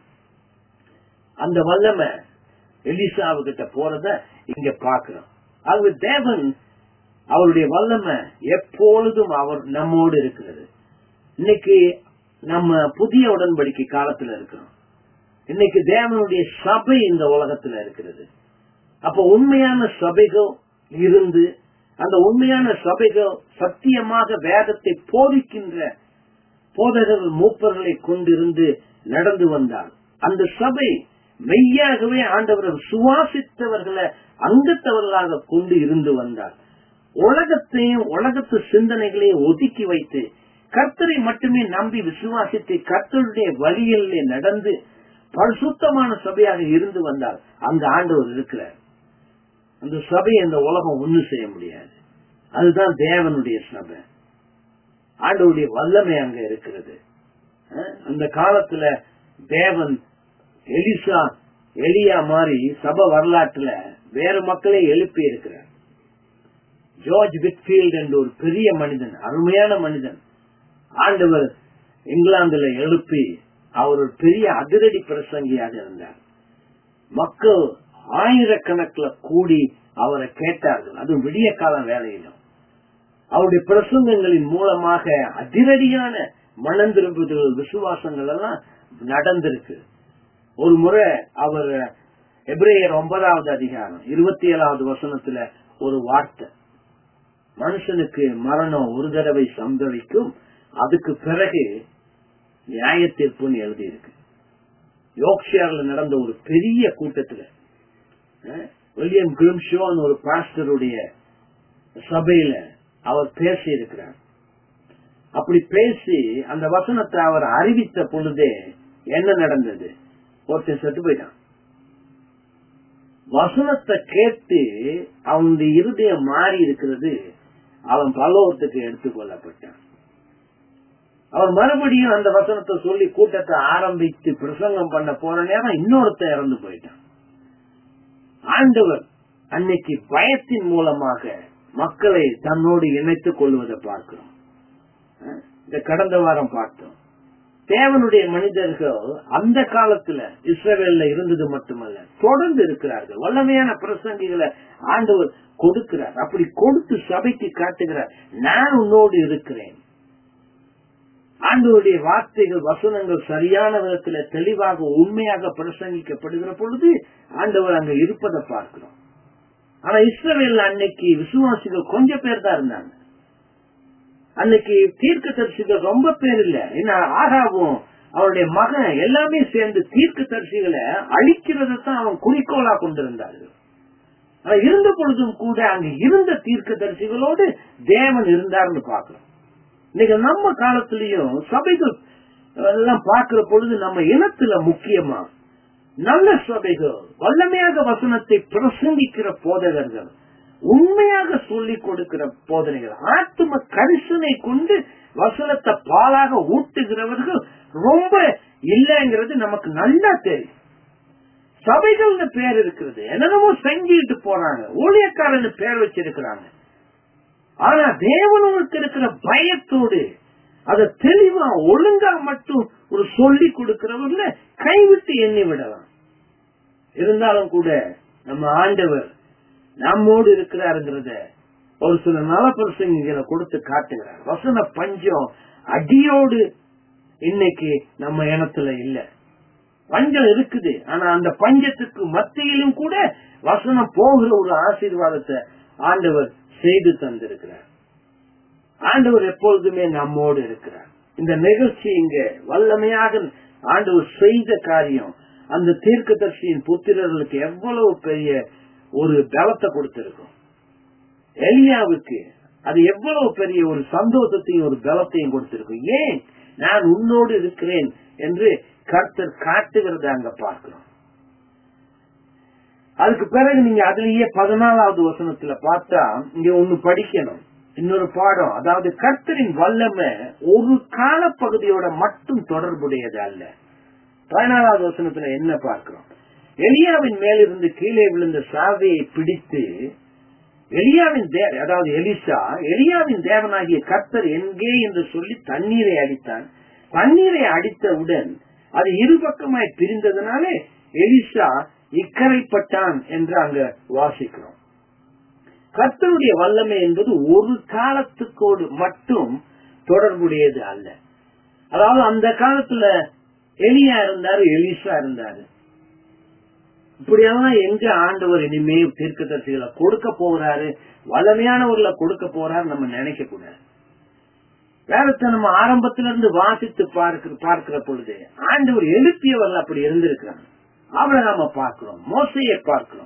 அந்த வல்லமை எலிசாவுகிட்ட போறத இங்க பாக்குறோம் ஆகவே தேவன் அவருடைய வல்லமை எப்பொழுதும் அவர் நம்மோடு இருக்கிறது இன்னைக்கு நம்ம புதிய உடன்படிக்கை காலத்துல இருக்கிறோம் இன்னைக்கு தேவனுடைய சபை இந்த உலகத்துல இருக்கிறது அப்ப உண்மையான சபைகள் இருந்து அந்த உண்மையான சபைகள் சத்தியமாக வேதத்தை போதிக்கின்ற போதகர்கள் மூப்பர்களை கொண்டிருந்து நடந்து வந்தார் அந்த சபை மெய்யாகவே ஆண்டவரை சுவாசித்தவர்களை அங்கத்தவர்களாக கொண்டு இருந்து வந்தார் உலகத்தையும் உலகத்து சிந்தனைகளையும் ஒதுக்கி வைத்து கர்த்தரை மட்டுமே நம்பி விசுவாசித்து கர்த்தருடைய வழியிலே நடந்து பரிசுத்தமான சபையாக இருந்து வந்தால் அங்க ஆண்டவர் இருக்கிறார் அந்த சபையை இந்த உலகம் ஒண்ணு செய்ய முடியாது அதுதான் தேவனுடைய சபை ஆண்டவருடைய வல்லமை அங்க இருக்கிறது அந்த காலத்துல தேவன் எலிசா எலியா மாதிரி சபை வரலாற்றுல வேற மக்களே எழுப்பி இருக்கிறார் ஜார்ஜ் விட்ஃபீல்ட் என்ற ஒரு பெரிய மனிதன் அருமையான மனிதன் ஆண்டவர் இங்கிலாந்துல எழுப்பி அவர் ஒரு பெரிய அதிரடி பிரசங்கியாக இருந்தார் மக்கள் ஆயிரக்கணக்கில் கூடி அவரை கேட்டார்கள் அதுவும் விடிய காலம் வேலையிலும் அவருடைய பிரசங்கங்களின் மூலமாக அதிரடியான மனம் திரும்புதல் விசுவாசங்கள் எல்லாம் நடந்திருக்கு ஒரு முறை அவர் எப்ரேயர் ஒன்பதாவது அதிகாரம் இருபத்தி ஏழாவது வசனத்துல ஒரு வார்த்தை மனுஷனுக்கு மரணம் ஒரு தடவை சம்பவிக்கும் அதுக்கு பிறகு நியாய தீர்ப்புன்னு எழுதியிருக்கு யோக்ஷியார்ல நடந்த ஒரு பெரிய கூட்டத்துல வில்லியம் கிரிம்ஷோன்னு ஒரு பாஸ்டருடைய சபையில அவர் பேசி இருக்கிறார் அப்படி பேசி அந்த வசனத்தை அவர் அறிவித்த பொழுதே என்ன நடந்தது ஒருத்தன் செத்து போயிட்டான் வசனத்தை கேட்டு அவனுடைய இருதயம் மாறி இருக்கிறது அவன் பல்லவத்துக்கு எடுத்துக்கொள்ளப்பட்டான் அவர் மறுபடியும் அந்த வசனத்தை சொல்லி கூட்டத்தை ஆரம்பித்து பிரசங்கம் பண்ண போற நேரம் இன்னொருத்த இறந்து போயிட்டான் ஆண்டவர் அன்னைக்கு பயத்தின் மூலமாக மக்களை தன்னோடு இணைத்துக் கொள்வதை பார்க்கிறோம் இந்த கடந்த வாரம் பார்த்தோம் தேவனுடைய மனிதர்கள் அந்த காலத்துல இஸ்ரேவேல்ல இருந்தது மட்டுமல்ல தொடர்ந்து இருக்கிறார்கள் வல்லமையான பிரசங்கிகளை ஆண்டவர் கொடுக்கிறார் அப்படி கொடுத்து சபைக்கு காட்டுகிறார் நான் உன்னோடு இருக்கிறேன் ஆண்டவருடைய வார்த்தைகள் வசனங்கள் சரியான விதத்துல தெளிவாக உண்மையாக பிரசங்கிக்கப்படுகிற பொழுது ஆண்டவர் அங்க இருப்பதை பார்க்கிறோம் ஆனா இஸ்ரவேல் அன்னைக்கு விசுவாசிகள் கொஞ்சம் பேர் தான் இருந்தாங்க அன்னைக்கு தீர்க்க தரிசிகள் ரொம்ப பேர் இல்ல ஏன்னா ஆகாவும் அவருடைய மகன் எல்லாமே சேர்ந்து தீர்க்க தரிசிகளை அழிக்கிறத தான் அவன் குறிக்கோளா கொண்டிருந்தார்கள் ஆனா இருந்த பொழுதும் கூட அங்க இருந்த தீர்க்க தரிசிகளோடு தேவன் இருந்தார்னு பாக்குறோம் இன்னைக்கு நம்ம காலத்திலயும் சபைகள் எல்லாம் பார்க்கிற பொழுது நம்ம இனத்துல முக்கியமா நல்ல சபைகள் வல்லமையாக வசனத்தை பிரசங்கிக்கிற போதகர்கள் உண்மையாக சொல்லிக் கொடுக்கிற போதனைகள் ஆத்தும கரிசனை கொண்டு வசனத்தை பாலாக ஊட்டுகிறவர்கள் ரொம்ப இல்லைங்கிறது நமக்கு நல்லா தெரியும் சபைகள்னு பேர் இருக்கிறது என்னென்னமோ செஞ்சுட்டு போறாங்க ஊழியக்காரன்னு பேர் வச்சிருக்கிறாங்க ஆனா தேவனுக்கு இருக்கிற பயத்தோடு அத தெளிவா ஒழுங்கா மட்டும் ஒரு சொல்லி கொடுக்கிறவர்ல கைவிட்டு எண்ணி விடலாம் இருந்தாலும் கூட நம்ம ஆண்டவர் நம்மோடு இருக்கிறாருங்கிறத ஒரு சில நலப்பிரசங்களை கொடுத்து காட்டுகிறார் வசன பஞ்சம் அடியோடு இன்னைக்கு நம்ம இனத்துல இல்ல பஞ்சம் இருக்குது ஆனா அந்த பஞ்சத்துக்கு மத்தியிலும் கூட வசனம் போகிற ஒரு ஆசீர்வாதத்தை ஆண்டவர் செய்து தந்திருக்கிறார் ஆண்டவர் எப்பொழுதுமே நம்மோடு இருக்கிறார் இந்த நிகழ்ச்சி இங்க வல்லமையாக ஆண்டவர் செய்த காரியம் அந்த தீர்க்கதர்சியின் புத்திரர்களுக்கு எவ்வளவு பெரிய ஒரு பலத்தை கொடுத்திருக்கும் எலியாவுக்கு அது எவ்வளவு பெரிய ஒரு சந்தோஷத்தையும் ஒரு பலத்தையும் கொடுத்திருக்கும் ஏன் நான் உன்னோடு இருக்கிறேன் என்று கர்த்தர் காட்டுகிறத அங்க பார்க்கிறோம் அதுக்கு பிறகு நீங்க அதுலயே பதினாலாவது வசனத்துல பார்த்தா இங்க ஒண்ணு படிக்கணும் இன்னொரு பாடம் அதாவது கர்த்தரின் வல்லமை ஒரு காலப்பகுதியோட மட்டும் தொடர்புடையது அல்ல பதினாலாவது வசனத்துல என்ன பார்க்கிறோம் எலியாவின் மேலிருந்து கீழே விழுந்த சாவியை பிடித்து எலியாவின் தே அதாவது எலிசா எலியாவின் தேவனாகிய கர்த்தர் எங்கே என்று சொல்லி தண்ணீரை அடித்தான் தண்ணீரை அடித்தவுடன் அது இருபக்கமாய் பிரிந்ததுனாலே எலிசா இக்கரைப்பட்டான் என்று அங்க வாசிக்கிறோம் கர்த்தருடைய வல்லமை என்பது ஒரு காலத்துக்கோடு மட்டும் தொடர்புடையது அல்ல அதாவது அந்த காலத்துல எலியா இருந்தாரு எலிசா இருந்தாரு இப்படியெல்லாம் எங்க ஆண்டவர் இனிமே தீர்க்க தரிசிகளை கொடுக்க போறாரு வல்லமையானவர்களை கொடுக்க போறாரு நம்ம நினைக்க கூடாது வேதத்தை நம்ம ஆரம்பத்திலிருந்து இருந்து வாசித்து பார்க்கிற பார்க்கிற பொழுது ஆண்டவர் எழுப்பியவர்கள் அப்படி இருந்திருக்கிறாங்க அவரை நாம பார்க்கிறோம் மோசையை பார்க்கிறோம்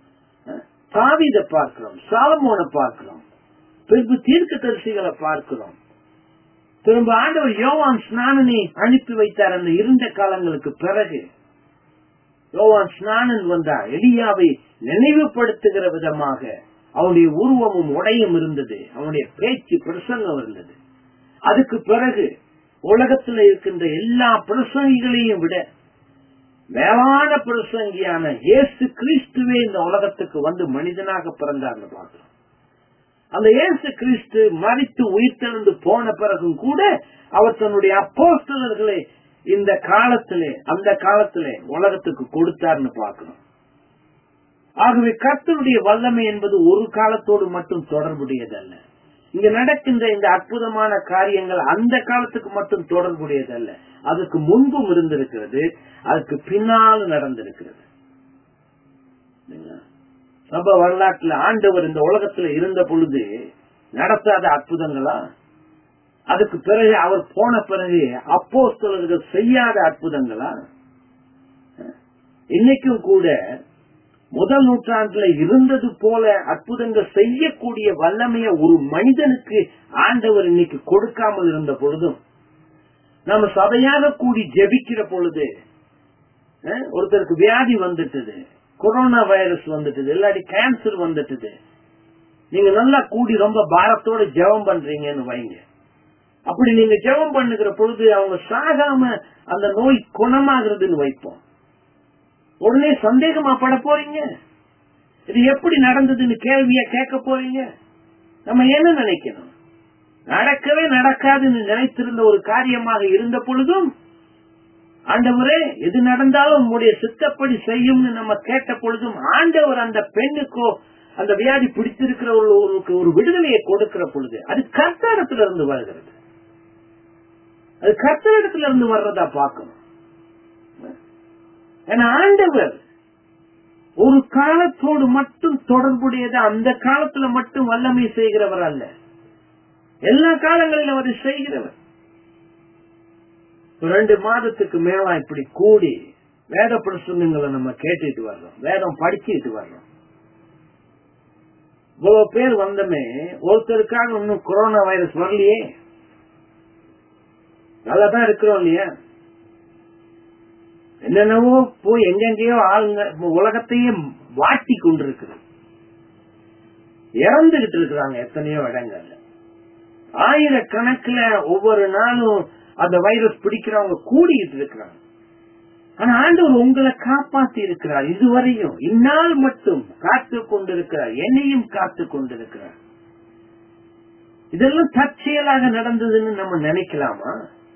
தாவித பார்க்கிறோம் சாலமோனை பார்க்கிறோம் பின்பு தீர்க்க தரிசிகளை பார்க்கிறோம் திரும்ப ஆண்டவர் யோவான் ஸ்நானனை அனுப்பி வைத்தார் அந்த இருண்ட காலங்களுக்கு பிறகு யோவான் ஸ்நானன் வந்தார் எலியாவை நினைவுபடுத்துகிற விதமாக அவனுடைய உருவமும் உடையும் இருந்தது அவனுடைய பேச்சு பிரசங்கம் இருந்தது அதுக்கு பிறகு உலகத்துல இருக்கின்ற எல்லா பிரசங்கிகளையும் விட மேலான பிரசங்கியான இயேசு கிறிஸ்துவே இந்த உலகத்துக்கு வந்து மனிதனாக பிறந்தார்னு பார்க்கிறோம் அந்த இயேசு கிறிஸ்து மறித்து உயிர்த்தெழுந்து போன பிறகும் கூட அவர் தன்னுடைய அப்போஸ்தலர்களை இந்த காலத்திலே அந்த காலத்திலே உலகத்துக்கு கொடுத்தார்னு பார்க்கிறோம் ஆகவே கர்த்தருடைய வல்லமை என்பது ஒரு காலத்தோடு மட்டும் தொடர்புடையதல்ல இங்க நடக்கின்ற இந்த அற்புதமான காரியங்கள் அந்த காலத்துக்கு மட்டும் தொடர்புடையதல்ல அதுக்கு முன்பும் இருந்திருக்கிறது அதுக்கு பின்னால் நடந்திருக்கிறது சப வரலாற்றுல ஆண்டவர் இந்த உலகத்துல இருந்த பொழுது நடத்தாத அற்புதங்களா அதுக்கு பிறகு அவர் போன பிறகு அப்போஸ்தலர்கள் செய்யாத அற்புதங்களா இன்னைக்கும் கூட முதல் நூற்றாண்டுல இருந்தது போல அற்புதங்கள் செய்யக்கூடிய வல்லமைய ஒரு மனிதனுக்கு ஆண்டவர் இன்னைக்கு கொடுக்காமல் இருந்த பொழுதும் நம்ம சபையாக கூடி ஜெபிக்கிற பொழுது ஒருத்தருக்கு வியாதி வந்துட்டது கொரோனா வைரஸ் வந்துட்டது இல்லாட்டி கேன்சர் வந்துட்டது நீங்க நல்லா கூடி ரொம்ப பாரத்தோட ஜெபம் பண்றீங்கன்னு வைங்க அப்படி நீங்க ஜெபம் பண்ணுகிற பொழுது அவங்க சாகாம அந்த நோய் குணமாகிறதுன்னு வைப்போம் உடனே சந்தேகமா பட போறீங்க இது எப்படி நடந்ததுன்னு கேள்விய கேட்க போறீங்க நம்ம என்ன நினைக்கணும் நடக்கவே நடக்காதுன்னு நினைத்திருந்த ஒரு காரியமாக இருந்த பொழுதும் ஆண்டவரே எது நடந்தாலும் உங்களுடைய சித்தப்படி செய்யும்னு நம்ம கேட்ட பொழுதும் ஆண்டவர் அந்த பெண்ணுக்கோ அந்த வியாதி பிடித்திருக்கிறவர்களுக்கு ஒரு விடுதலையை கொடுக்கிற பொழுது அது கர்த்தரிடத்துல இருந்து வருகிறது அது கர்த்தரிடத்துல இருந்து வர்றதா பார்க்கணும் ஏன்னா ஆண்டவர் ஒரு காலத்தோடு மட்டும் தொடர்புடையது அந்த காலத்துல மட்டும் வல்லமை செய்கிறவர் அல்ல எல்லா காலங்களிலும் அவர் செய்கிறவர் ரெண்டு மாதத்துக்கு மேலா இப்படி கூடி வேத பிரசங்கங்களை நம்ம கேட்டுட்டு வர்றோம் வேதம் படிச்சுட்டு வர்றோம் இவ்வளவு பேர் வந்தமே ஒருத்தருக்காக இன்னும் கொரோனா வைரஸ் வரலையே நல்லாதான் இருக்கிறோம் இல்லையா என்னென்னவோ போய் எங்கெங்கயோ ஆளுங்க உலகத்தையே வாட்டி கொண்டிருக்குது இறந்துகிட்டு இருக்கிறாங்க எத்தனையோ இடங்கள்ல ஆயிரக்கணக்கில் ஒவ்வொரு நாளும் அந்த வைரஸ் பிடிக்கிறவங்க கூடிக்கிட்டு இருக்கிறாங்க ஆனா ஆண்டவர் உங்களை காப்பாத்தி இருக்கிறார் இதுவரையும் இந்நாள் மட்டும் காத்து கொண்டிருக்கிறார் என்னையும் காத்து கொண்டிருக்கிறார் இதெல்லாம் தற்செயலாக நடந்ததுன்னு நம்ம நினைக்கலாமா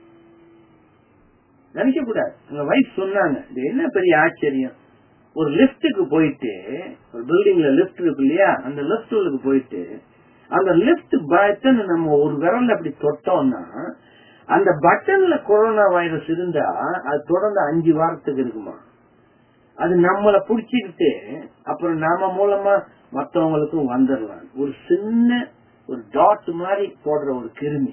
நினைக்க கூடாது உங்க வைஃப் சொன்னாங்க இது என்ன பெரிய ஆச்சரியம் ஒரு லிப்டுக்கு போயிட்டு ஒரு பில்டிங்ல லிப்ட் இருக்கு இல்லையா அந்த லிப்டுக்கு போயிட்டு அந்த லிப்ட் பட்டன் நம்ம ஒரு விரல்ல அப்படி தொட்டோம்னா அந்த பட்டன்ல கொரோனா வைரஸ் இருந்தா அது தொடர்ந்து அஞ்சு வாரத்துக்கு இருக்குமா அது நம்மள புடிச்சுக்கிட்டு அப்புறம் நாம மூலமா மத்தவங்களுக்கும் வந்துடலாம் ஒரு சின்ன ஒரு டாட் மாதிரி போடுற ஒரு கிருமி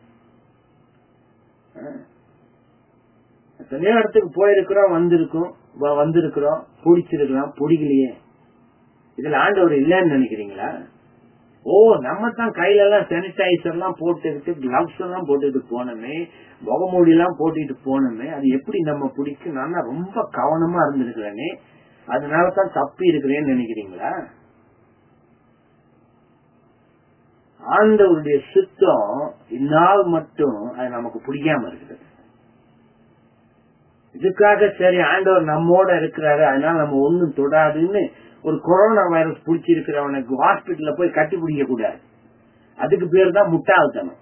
எத்தனையோ இடத்துக்கு போயிருக்கிறோம் வந்திருக்கோம் வ- வந்திருக்கிறோம் பிடிச்சிருக்கிறோம் பிடிக்கலையே இதுல ஆண்டவர் இல்லைன்னு நினைக்கிறீங்களா ஓ நம்ம தான் கையில எல்லாம் சானிடைசர் எல்லாம் போட்டுக்கிட்டு கிளவ்ஸ் எல்லாம் போட்டுட்டு போனோமே முகமூடி எல்லாம் போட்டுட்டு போனோமே அது எப்படி நம்ம பிடிக்கும் நான் தான் ரொம்ப கவனமா இருந்திருக்கிறேனே அதனால தான் தப்பி இருக்கிறேன்னு நினைக்கிறீங்களா ஆண்டவருடைய சித்தம் இந்நாள் மட்டும் அது நமக்கு பிடிக்காம இருக்குது இதுக்காக சரி ஆண்டவர் நம்மோட இருக்கிறாரு அதனால நம்ம ஒண்ணும் தொடாதுன்னு ஒரு கொரோனா வைரஸ் பிடிச்சிருக்கிறவனுக்கு ஹாஸ்பிட்டல்ல போய் கட்டி பிடிக்க கூடாது அதுக்கு பேர் தான் முட்டாள்தனம்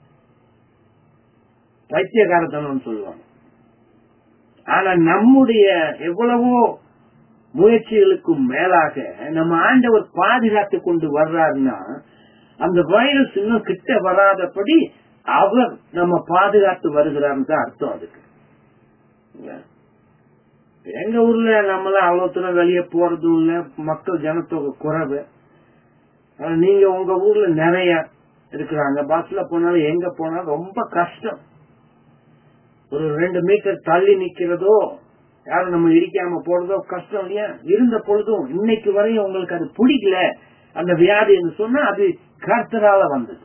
பைத்தியகாரத்தனம் சொல்லுவாங்க ஆனா நம்முடைய எவ்வளவோ முயற்சிகளுக்கும் மேலாக நம்ம ஆண்டவர் பாதுகாத்து கொண்டு வர்றாருன்னா அந்த வைரஸ் இன்னும் கிட்ட வராதபடி அவர் நம்ம பாதுகாத்து வருகிறாருன்னு தான் அர்த்தம் அதுக்கு இல்லையா? எங்க ஊர்ல நம்மள அவ்வளவு தூரம் வெளியே போறதும் இல்ல மக்கள் ஜனத்தொகை குறைவு ஆனா நீங்க உங்க ஊர்ல நிறைய இருக்கிறாங்க பஸ்ல போனாலும் எங்க போனாலும் ரொம்ப கஷ்டம் ஒரு ரெண்டு மீட்டர் தள்ளி நிக்கிறதோ யாரும் நம்ம இடிக்காம போறதோ கஷ்டம் இல்லையா இருந்த பொழுதும் இன்னைக்கு வரையும் உங்களுக்கு அது பிடிக்கல அந்த வியாதின்னு சொன்னா அது கர்த்தரால வந்தது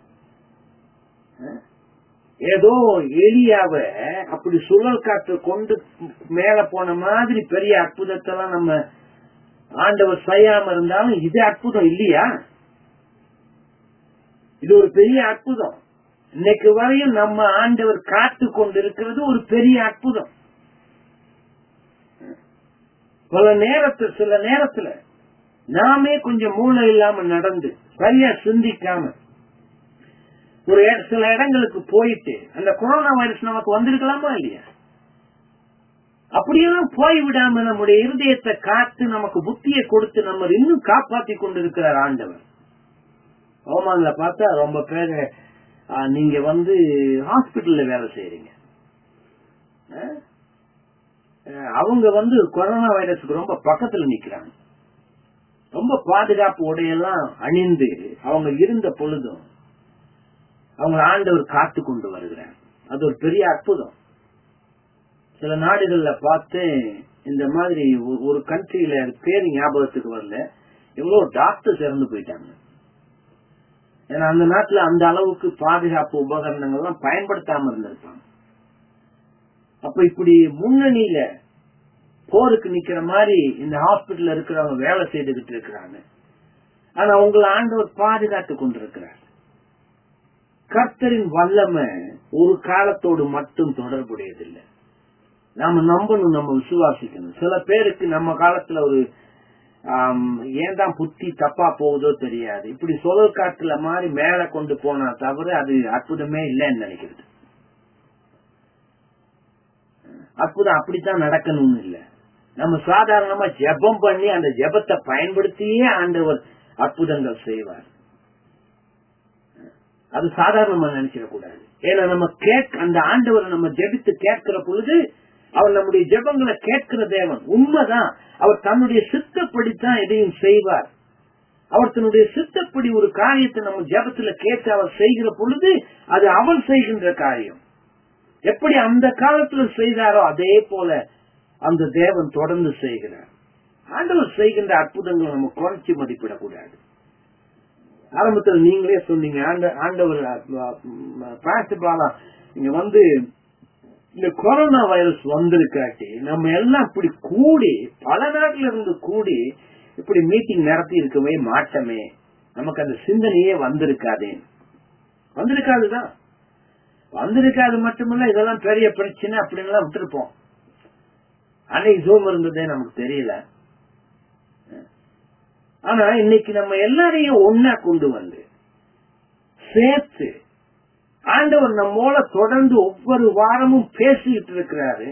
அஹ்? ஏதோ எலியாவ அப்படி சுழல் காற்று கொண்டு மேல போன மாதிரி பெரிய அற்புதத்தெல்லாம் நம்ம ஆண்டவர் செய்யாம இருந்தாலும் இது அற்புதம் இல்லையா இது ஒரு பெரிய அற்புதம் இன்னைக்கு வரையும் நம்ம ஆண்டவர் காத்து கொண்டிருக்கிறது ஒரு பெரிய அற்புதம் பல நேரத்துல சில நேரத்துல நாமே கொஞ்சம் மூளை இல்லாம நடந்து சரியா சிந்திக்காம ஒரு இட- சில இடங்களுக்கு போயிட்டு அந்த கொரோனா வைரஸ் நமக்கு வந்திருக்கலாமா இல்லையா அப்படியெல்லாம் போய் விடாம நம்முடைய இருதயத்தை காத்து நமக்கு புத்தியை கொடுத்து நம்ம இன்னும் காப்பாத்தி கொண்டிருக்கிறார் ஆண்டவர் ஓமான்ல பார்த்தா ரொம்ப பேரு ஆ, நீங்க வந்து ஹாஸ்பிட்டல்ல வேலை செய்யறீங்க ஆ? அஹ், அவங்க வந்து கொரோனா வைரஸுக்கு ரொம்ப பக்கத்துல நிக்கிறாங்க ரொம்ப பாதுகாப்பு உடையெல்லாம் அணிந்து அவங்க இருந்த பொழுதும் அவங்க ஆண்டவர் காத்து கொண்டு வருகிறார் அது ஒரு பெரிய அற்புதம் சில நாடுகள்ல பார்த்து இந்த மாதிரி ஒரு- ஒரு கண்ட்ரியில பேர் ஞாபகத்துக்கு வரல எவ்வளவு டாக்டர்ஸ் இறந்து போயிட்டாங்க ஏன்னா அந்த நாட்டுல அந்த அளவுக்கு பாதுகாப்பு உபகரணங்கள்லாம் பயன்படுத்தாம இருந்திருப்பாங்க அப்ப இப்படி முன்னணியில போருக்கு நிக்கிற மாதிரி இந்த ஹாஸ்பிட்டல்ல இருக்கிறவங்க வேலை செய்துகிட்டு இருக்கிறாங்க ஆனா உங்களை ஆண்டவர் பாதுகாத்து கொண்டிருக்கிறார் கர்த்தரின் வல்லமை ஒரு காலத்தோடு மட்டும் தொடர்புடையதில்லை நாம நம்பணும் நம்ம விசுவாசிக்கணும் சில பேருக்கு நம்ம காலத்துல ஒரு ஆம், ஏன் தான் புத்தி தப்பா போகுதோ தெரியாது இப்படி சுழல் காற்றுல மாதிரி மேல கொண்டு போனா தவிர அது அற்புதமே இல்லைன்னு நினைக்கிறது அற்புதம் அப்படித்தான் நடக்கணும்னு இல்ல நம்ம சாதாரணமா ஜெபம் பண்ணி அந்த ஜெபத்தை பயன்படுத்தியே ஆண்டவர் அற்புதங்கள் செய்வார் அது சாதாரணமா நினைச்சிடக்கூடாது ஏன்னா நம்ம கேட்க அந்த ஆண்டவரை நம்ம ஜெபித்து கேட்கிற பொழுது அவர் நம்முடைய ஜெபங்களை கேட்கிற தேவன் உண்மைதான் அவர் தன்னுடைய சித்தப்படித்தான் எதையும் செய்வார் அவர் தன்னுடைய சித்தப்படி ஒரு காரியத்தை நம்ம ஜெபத்துல கேட்டு அவர் செய்கிற பொழுது அது அவர் செய்கின்ற காரியம் எப்படி அந்த காலத்துல செய்தாரோ அதே போல அந்த தேவன் தொடர்ந்து செய்கிறார் ஆண்டவர் செய்கின்ற அற்புதங்களை நம்ம குறைச்சி மதிப்பிடக்கூடாது ஆரம்பத்தில் நீங்களே சொன்னீங்க ஆண்ட- ஆண்டவர் பாஸ்டர் பாலா இங்க வந்து இந்த கொரோனா வைரஸ் வந்திருக்காட்டி நம்ம எல்லாம் இப்படி கூடி பல நாட்டுல இருந்து கூடி இப்படி மீட்டிங் நடத்தி இருக்கவே மாட்டோமே நமக்கு அந்த சிந்தனையே வந்திருக்காதே வந்திருக்காதுதான் வந்திருக்காது மட்டுமல்ல இதெல்லாம் பெரிய பிரச்சனை அப்படின்னு விட்டுருப்போம் அன்னைக்கு ஜூம் இருந்ததே நமக்கு தெரியல ஆனா இன்னைக்கு நம்ம எல்லாரையும் ஒன்னா கொண்டு வந்து சேர்த்து ஆண்டவர் நம்மோட தொடர்ந்து ஒவ்வொரு வாரமும் பேசிட்டு இருக்கிறாரு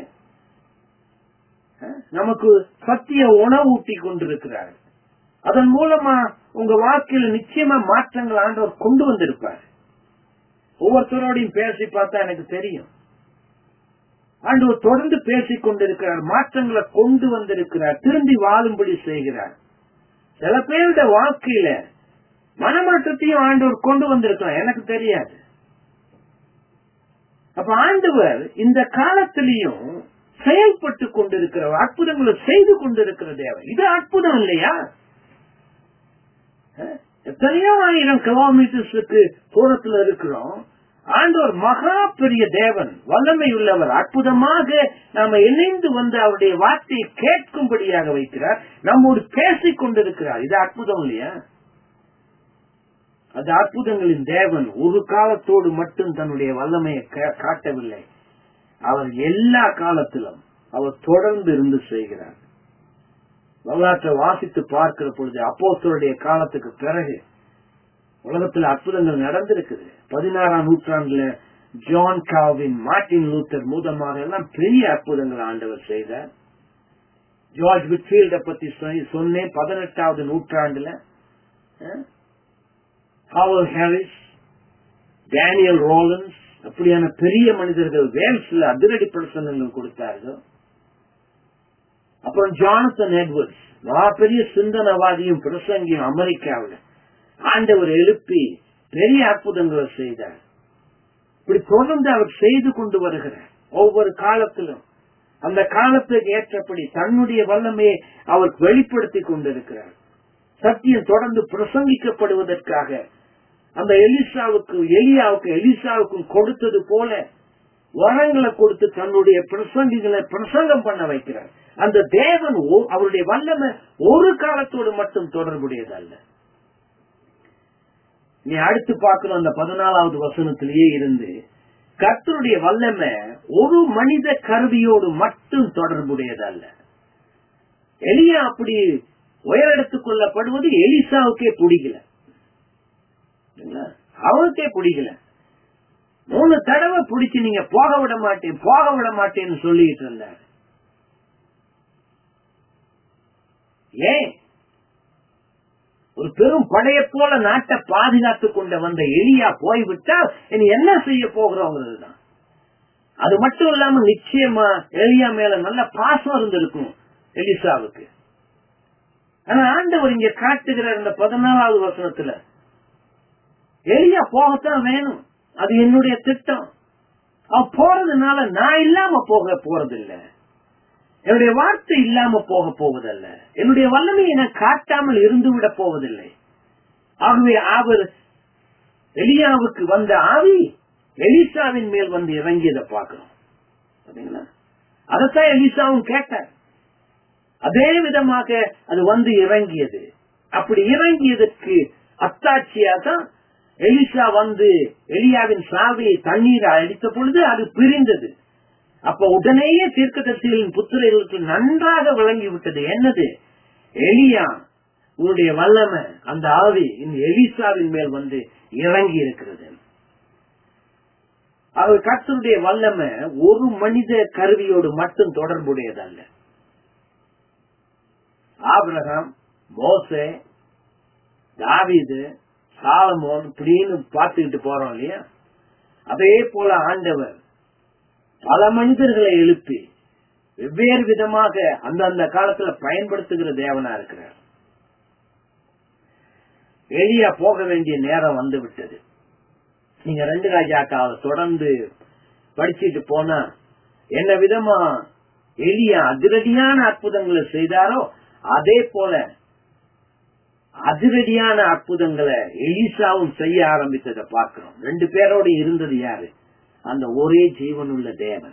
அஹ், நமக்கு சத்திய உணவு ஊட்டி கொண்டிருக்கிறாரு அதன் மூலமா உங்க வாழ்க்கையில நிச்சயமா மாற்றங்கள் ஆண்டவர் கொண்டு வந்திருப்பார் ஒவ்வொருத்தரோடையும் பேசி பார்த்தா எனக்கு தெரியும் ஆண்டவர் தொடர்ந்து பேசிக் கொண்டிருக்கிறார் மாற்றங்களை கொண்டு வந்திருக்கிறார் திரும்பி வாழும்படி செய்கிறார் சில பேருடைய வாழ்க்கையில மனமாற்றத்தையும் ஆண்டவர் கொண்டு வந்திருக்கலாம் எனக்கு தெரியாது அப்ப ஆண்டவர் இந்த காலத்திலையும் செயல்பட்டு கொண்டிருக்கிற அற்புதங்களை செய்து கொண்டிருக்கிற தேவன் இது அற்புதம் இல்லையா அஹ், எத்தனையோ ஆயிரம் கிலோமீட்டர்ஸுக்கு தூரத்துல இருக்கிறோம் ஆண்டவர் மகா பெரிய தேவன் வல்லமை உள்ளவர் அற்புதமாக நாம இணைந்து வந்து அவருடைய வார்த்தையை கேட்கும்படியாக வைக்கிறார் நம்மோடு பேசிக் கொண்டிருக்கிறார் இது அற்புதம் இல்லையா அது அற்புதங்களின் தேவன் ஒரு காலத்தோடு மட்டும் தன்னுடைய வல்லமையை கா- காட்டவில்லை அவர் எல்லா காலத்திலும் அவர் தொடர்ந்து இருந்து செய்கிறார் வரலாற்றை வாசித்து பார்க்கிற பொழுது அப்போஸ்தலருடைய காலத்துக்கு பிறகு உலகத்துல அற்புதங்கள் நடந்திருக்குது பதினாறாம் நூற்றாண்டுல ஜான் காவின் மார்ட்டின் லூத்தர் மூலமாக எல்லாம் பெரிய அற்புதங்கள் ஆண்டவர் செய்தார் ஜார்ஜ் விட்ஃபீல்ட பத்தி சொ- சொன்னேன் பதினெட்டாவது நூற்றாண்டுல அஹ், ஹாவல் ஹாரிஸ் டேனியல் ரோலன்ஸ் அப்படியான பெரிய மனிதர்கள் வேல்ஸ்ல அதிரடி பிரசனங்கள் கொடுத்தார்கள் அப்புறம் ஜானத்தன் எட்வர்ட்ஸ் மகா பெரிய சிந்தனவாதியும் பிரசங்கியும் அமெரிக்காவில் ஆண்டவர் எழுப்பி பெரிய அற்புதங்களை செய்தார் இப்படி தொடர்ந்து அவர் செய்து கொண்டு வருகிறார் ஒவ்வொரு காலத்திலும் அந்த காலத்துக்கு ஏற்றபடி தன்னுடைய வல்லமையை அவர் வெளிப்படுத்தி கொண்டிருக்கிறார் சத்தியம் தொடர்ந்து பிரசங்கிக்கப்படுவதற்காக அந்த எலிசாவுக்கு எலியாவுக்கு எலிசாவுக்கும் கொடுத்தது போல வரங்களை கொடுத்து தன்னுடைய பிரசங்கிகளை பிரசங்கம் பண்ண வைக்கிறார் அந்த தேவன் ஒ- அவருடைய வல்லமை ஒரு காலத்தோடு மட்டும் தொடர்புடையதல்ல நீ அடுத்து பார்க்கணும் அந்த பதினாலாவது வசனத்திலேயே இருந்து கர்த்தருடைய வல்லமை ஒரு மனித கருவியோடு மட்டும் தொடர்புடையதல்ல எலியா அப்படி உயரெடுத்துக் கொள்ளப்படுவது எலிசாவுக்கே பிடிக்கல சரிங்களா? அவனுக்கே பிடிக்கல மூணு தடவை பிடிச்சு நீங்க போக விட மாட்டேன் போக விட மாட்டேன்னு சொல்லிட்டு இருந்தார் ஏன் ஒரு பெரும் படையை போல நாட்டை பாதுகாத்துக் கொண்ட வந்த எலியா போய்விட்டால் இனி என்ன செய்ய போகிறோங்கிறது தான் அது மட்டும் இல்லாம நிச்சயமா எலியா மேல நல்ல பாசம் இருந்திருக்கும் எலிசாவுக்கு ஆனா ஆண்டவர் இங்க காட்டுகிற இந்த பதினாலாவது வசனத்துல எலியா போகத்தான் வேணும் அது என்னுடைய திட்டம் அவன் போறதுனால நான் இல்லாம போக போறதில்ல என்னுடைய வார்த்தை இல்லாம போக போவதல்ல என்னுடைய வல்லமையை நான் காட்டாமல் இருந்து விட போவதில்லை ஆகவே அவர் எலியாவுக்கு வந்த ஆவி எலிசாவின் மேல் வந்து இறங்கியதை பார்க்கிறோம் பாத்தீங்களா அதைத்தான் எலிசாவும் கேட்டார் அதே விதமாக அது வந்து இறங்கியது அப்படி இறங்கியதற்கு அத்தாட்சியா தான் எலிசா வந்து எலியாவின் சாவியை தண்ணீரை அடித்த பொழுது அது பிரிந்தது அப்ப உடனேயே தீர்க்கதரிசிகளின் புத்திரர்களுக்கு நன்றாக விளங்கி விட்டது என்னது எலியா உன்னுடைய வல்லமை அந்த ஆவி இந்த எலிசாவின் மேல் வந்து இறங்கி இருக்கிறது அவர் கர்த்தருடைய வல்லமை ஒரு மனித கருவியோடு மட்டும் தொடர்புடையதல்ல ஆபிரகாம் மோசே தாவீது சாலமோன் இப்படின்னு பார்த்துக்கிட்டு போறோம் இல்லையா அதே போல ஆண்டவர் பல மனிதர்களை எழுப்பி வெவ்வேறு விதமாக அந்தந்த காலத்துல பயன்படுத்துகிற தேவனா இருக்கிறார் எளியா போக வேண்டிய நேரம் வந்து விட்டது நீங்க ரெண்டு ராஜாக்காவை தொடர்ந்து படிச்சுட்டு போனா என்ன விதமா எளியா அதிரடியான அற்புதங்களை செய்தாரோ அதே போல அதிரடியான அற்புதங்களை எலிசாவும் செய்ய ஆரம்பித்ததை பார்க்கிறோம் ரெண்டு பேரோட இருந்தது யாரு அந்த ஒரே ஜீவனுள்ள தேவன்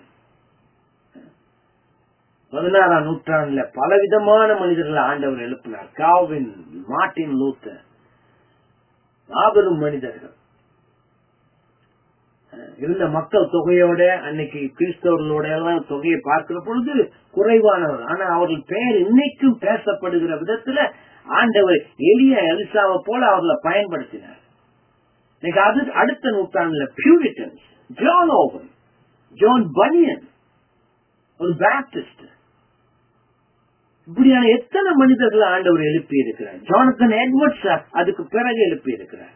பதினாறாம் நூற்றாண்டுல பலவிதமான மனிதர்களை ஆண்டவர் எழுப்பினார் காவின் மார்ட்டின் லூத்தர் மாபெரும் மனிதர்கள் இருந்த மக்கள் தொகையோட அன்னைக்கு கிறிஸ்தவர்களோட எல்லாம் தொகையை பார்க்கிற பொழுது குறைவானவர் ஆனா அவர்கள் பெயர் இன்னைக்கும் பேசப்படுகிற விதத்துல ஆண்டவர் எளிய எலிசாவை போல அவர்களை பயன்படுத்தினார் இன்னைக்கு அது அடுத்த நூற்றாண்டுல பியூரிட்டன்ஸ் ஜான் ஓவன் ஜான் பனியன் ஒரு பேப்டிஸ்ட் இப்படியான எத்தனை மனிதர்களை ஆண்டவர் எழுப்பி இருக்கிறார் ஜானத்தன் எட்வர்ட்ஸ் அதுக்கு பிறகு எழுப்பி இருக்கிறார்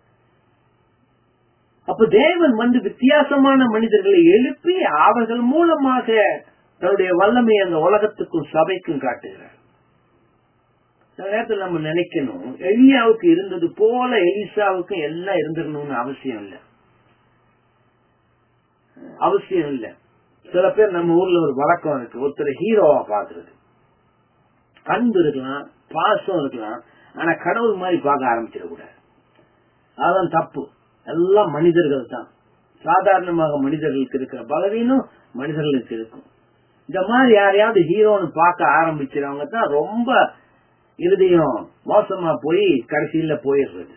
அப்ப தேவன் வந்து வித்தியாசமான மனிதர்களை எழுப்பி அவர்கள் மூலமாக தன்னுடைய வல்லமை அந்த உலகத்துக்கும் சபைக்கும் காட்டுகிறார் சில நேரத்தில் நம்ம நினைக்கணும் எலியாவுக்கு இருந்தது போல எலிசாவுக்கும் எல்லாம் இருந்துடணும்னு அவசியம் இல்லை அவசியம் இல்லை சில பேர் நம்ம ஊர்ல ஒரு வழக்கம் இருக்கு ஒருத்தர் ஹீரோவா பாக்குறது அன்பு இருக்கலாம் பாசம் இருக்கலாம் ஆனா கடவுள் மாதிரி பார்க்க ஆரம்பிச்சிடக்கூடாது அதான் தப்பு எல்லாம் மனிதர்கள் தான் சாதாரணமாக மனிதர்களுக்கு இருக்கிற பலவீனம் மனிதர்களுக்கு இருக்கும் இந்த மாதிரி யாரையாவது ஹீரோன்னு பார்க்க ஆரம்பிக்கிறவங்க தான் ரொம்ப இருதயம் மோசமா போய் கடைசியில போயிடுறது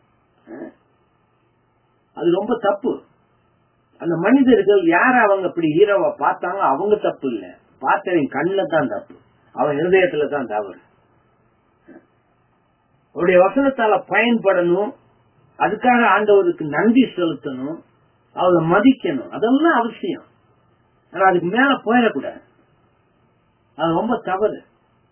அது ரொம்ப தப்பு அந்த மனிதர்கள் யார அவங்க அப்படி ஹீரோவை பார்த்தாங்க அவங்க தப்பு இல்ல பார்த்தவன் கண்ணுல தான் தப்பு அவன் இருதயத்துல தான் தவறு அவருடைய வசனத்தால பயன்படணும் அதுக்காக ஆண்டவருக்கு நன்றி செலுத்தணும் அவளை மதிக்கணும் அதெல்லாம் அவசியம் ஆனா அதுக்கு மேல போயிடக்கூடாது அது ரொம்ப தவறு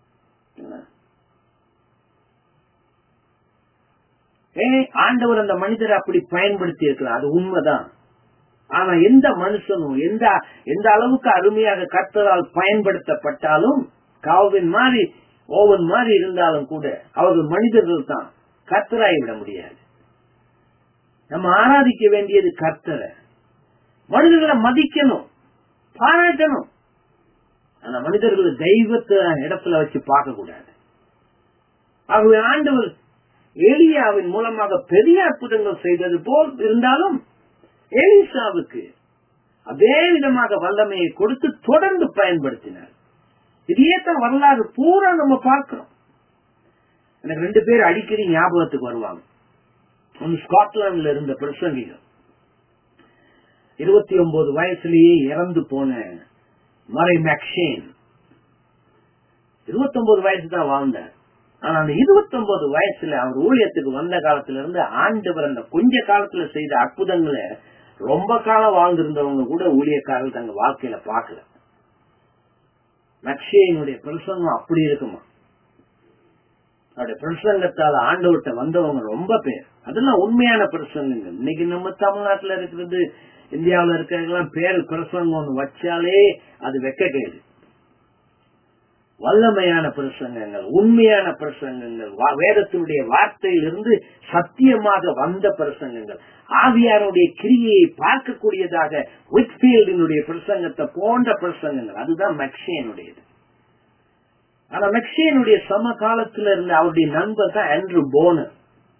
ஏ ஆண்டவர் அந்த மனிதரை அப்படி பயன்படுத்தி இருக்கிறார் அது உண்மைதான் ஆனா எந்த மனுஷனும் எந்த எந்த அளவுக்கு அருமையாக கர்த்தரால் பயன்படுத்தப்பட்டாலும் காவின் மாதிரி ஓவன் மாதிரி இருந்தாலும் கூட அவர்கள் மனிதர்கள் தான் கர்த்தராய் விட முடியாது நம்ம ஆராதிக்க வேண்டியது கர்த்தரை மனிதர்களை மதிக்கணும் பாராட்டணும் ஆனா மனிதர்களை தெய்வத்தை இடத்துல வச்சு பார்க்க கூடாது ஆகவே ஆண்டவர் எலியாவின் மூலமாக பெரிய அற்புதங்கள் செய்தது போல் இருந்தாலும் எலிசாவுக்கு அதே விதமாக வல்லமையை கொடுத்து தொடர்ந்து பயன்படுத்தினார் இதையே தான் வரலாறு பூரா நம்ம பார்க்கிறோம் எனக்கு ரெண்டு பேர் அடிக்கடி ஞாபகத்துக்கு வருவாங்க ஒன்னு ஸ்காட்லாந்துல இருந்த பிரசங்கிகள் இருபத்தி ஒன்பது வயசுலயே இறந்து போன மறை மேக்ஷேன் இருபத்தி ஒன்பது வயசு தான் வாழ்ந்தார் ஆனா அந்த இருபத்தி ஒன்பது வயசுல அவர் ஊழியத்துக்கு வந்த காலத்துல இருந்து ஆண்டவர் அந்த கொஞ்ச காலத்துல செய்த அற்புதங்களை ரொம்ப காலம் வாழ்ந்திருந்தவங்க கூட ஊழியக்காரர்கள் தங்க வாழ்க்கையில பாக்கல நக்ஷேனுடைய பிரசங்கம் அப்படி இருக்குமா அவருடைய பிரசங்கத்தால ஆண்டவர்கிட்ட வந்தவங்க ரொம்ப பேர் அதெல்லாம் உண்மையான பிரசங்கங்கள் இன்னைக்கு நம்ம தமிழ்நாட்டுல இருக்கிறது இந்தியாவில இருக்கிறதெல்லாம் பேர் பிரசங்கம் ஒண்ணு வச்சாலே அது வெக்க கேடு வல்லமையான பிரசங்கங்கள் உண்மையான பிரசங்கங்கள் வேதத்தினுடைய வார்த்தையிலிருந்து சத்தியமாக வந்த பிரசங்கங்கள் ஆவியாருடைய கிரியையை பார்க்கக்கூடியதாக விட்பீல்டினுடைய பிரசங்கத்தை போன்ற பிரசங்கங்கள் அதுதான் மெக்ஷேனுடையது ஆனா மெக்ஷேனுடைய சம காலத்துல இருந்த அவருடைய நண்பர் தான் ஆண்ட்ரூ போனர்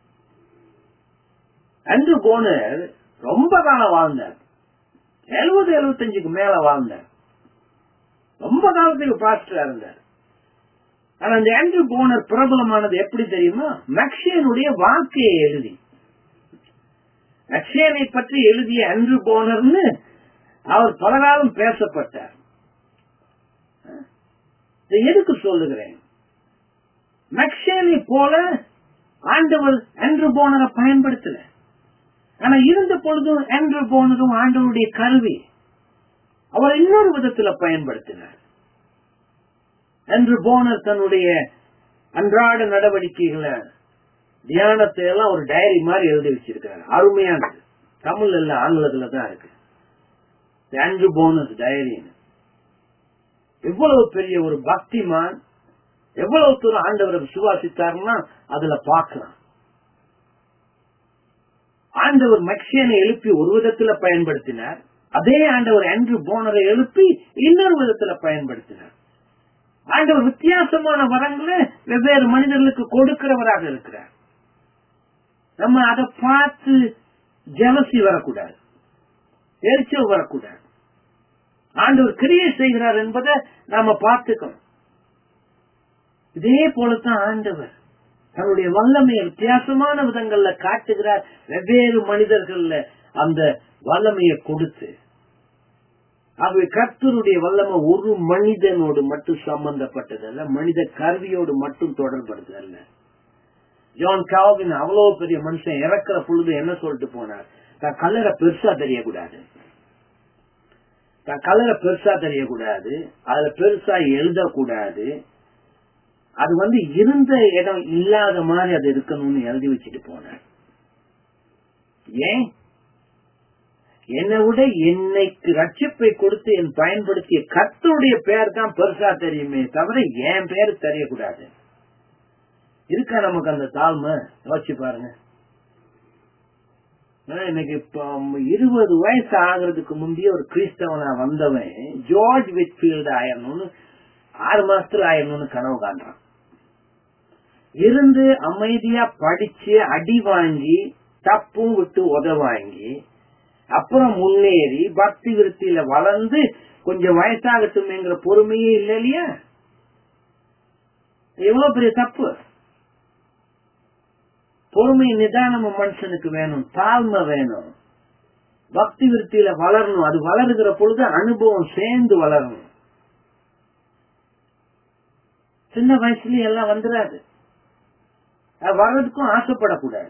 ஆண்ட்ரூ போனர் ரொம்ப காலம் வாழ்ந்தார் எழுபது எழுபத்தஞ்சுக்கு மேல வாழ்ந்தார் ரொம்ப காலத்துக்கு பாஸ்டரா இருந்தார் ஆனா அந்த ஆண்ட்ரூ போனர் பிரபலமானது எப்படி தெரியுமா மெக்ஷேனுடைய வாழ்க்கையை எழுதி மெக்ஷேனை பற்றி எழுதிய ஆண்ட்ரூ போனர்னு அவர் பலகாலம் பேசப்பட்டார் இதை எதுக்கு சொல்லுகிறேன் மெக்ஷேனை போல ஆண்டவர் ஆண்ட்ரூ போனரை பயன்படுத்தல ஆனா இருந்த பொழுதும் ஆண்ட்ரூ போனதும் ஆண்டவருடைய கருவி அவர் இன்னொரு விதத்துல பயன்படுத்தினார் என்று போனர் தன்னுடைய அன்றாட நடவடிக்கைகளை தியானத்தை எல்லாம் ஒரு டைரி மாதிரி எழுதி வச்சிருக்காரு அருமையானது தமிழ் இல்ல ஆங்கிலத்துல தான் இருக்கு ஆண்ட்ரூ போனஸ் டைரின்னு எவ்வளவு பெரிய ஒரு பக்திமான் எவ்வளவு தூரம் ஆண்டவரை விசுவாசித்தாருன்னா அதுல பார்க்கலாம் ஆண்டவர் மக்ஷியனை எழுப்பி ஒரு விதத்துல பயன்படுத்தினார் அதே ஆண்டவர் ஆண்ட்ரூ போனரை எழுப்பி இன்னொரு விதத்துல பயன்படுத்தினார் ஆண்டவர் வித்தியாசமான வரங்களை வெவ்வேறு மனிதர்களுக்கு கொடுக்கிறவராக இருக்கிறார் நம்ம அதை பார்த்து ஜலசி வரக்கூடாது எரிச்சல் வரக்கூடாது ஆண்டவர் கிரியை செய்கிறார் என்பதை நாம பார்த்துக்கணும் இதே போலத்தான் ஆண்டவர் தன்னுடைய வல்லமையை வித்தியாசமான விதங்கள்ல காட்டுகிறார் வெவ்வேறு மனிதர்கள்ல அந்த வல்லமையை கொடுத்து ஆகவே கர்த்தருடைய வல்லமை ஒரு மனிதனோடு மட்டும் சம்பந்தப்பட்டதல்ல மனித கருவியோடு மட்டும் தொடர்படுதல்ல ஜான் காவின் அவ்வளவு பெரிய மனுஷன் இறக்குற பொழுது என்ன சொல்லிட்டு போனார் தான் கல்லறை பெருசா தெரியக்கூடாது தான் கல்லறை பெருசா தெரியக்கூடாது அதுல பெருசா எழுதக்கூடாது அது வந்து இருந்த இடம் இல்லாத மாதிரி அது இருக்கணும்னு எழுதி வச்சுட்டு போனார் ஏன் என்னை விட என்னைக்கு ரட்சிப்பை கொடுத்து என் பயன்படுத்திய கர்த்தருடைய பெயர் தான் பெருசா தெரியுமே தவிர என் பேர் தெரியக்கூடாது இருக்கா நமக்கு அந்த தாழ்மை யோசிச்சு பாருங்க எனக்கு இப்ப இருபது வயசு ஆகுறதுக்கு முந்தைய ஒரு கிறிஸ்தவனா வந்தவன் ஜார்ஜ் விட்ஃபீல்டு ஆயிரணும்னு ஆறு மாசத்துல ஆயிரணும்னு கனவு காண்றான் இருந்து அமைதியா படிச்சு அடி வாங்கி தப்பும் விட்டு உத வாங்கி அப்புறம் முன்னேறி பக்தி விருத்தியில வளர்ந்து கொஞ்சம் வயசாகட்டுமேங்கிற பொறுமையே இல்லை இல்லையா எவ்வளவு பெரிய தப்பு பொறுமை நிதானமும் மனுஷனுக்கு வேணும் தாழ்மை வேணும் பக்தி விருத்தியில வளரணும் அது வளருகிற பொழுது அனுபவம் சேர்ந்து வளரணும் சின்ன வயசுலயும் எல்லாம் வந்துடாது அது வர்றதுக்கும் ஆசைப்படக்கூடாது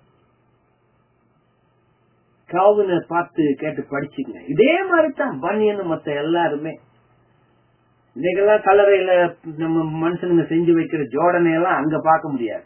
காவினை பார்த்து கேட்டு படிச்சுக்கங்க இதே மாதிரிதான் பனியன்னு மத்த எல்லாருமே இன்னைக்கெல்லாம் கல்லறையில நம்ம மனுஷனுங்க செஞ்சு வைக்கிற ஜோடனை எல்லாம் அங்க பார்க்க முடியாது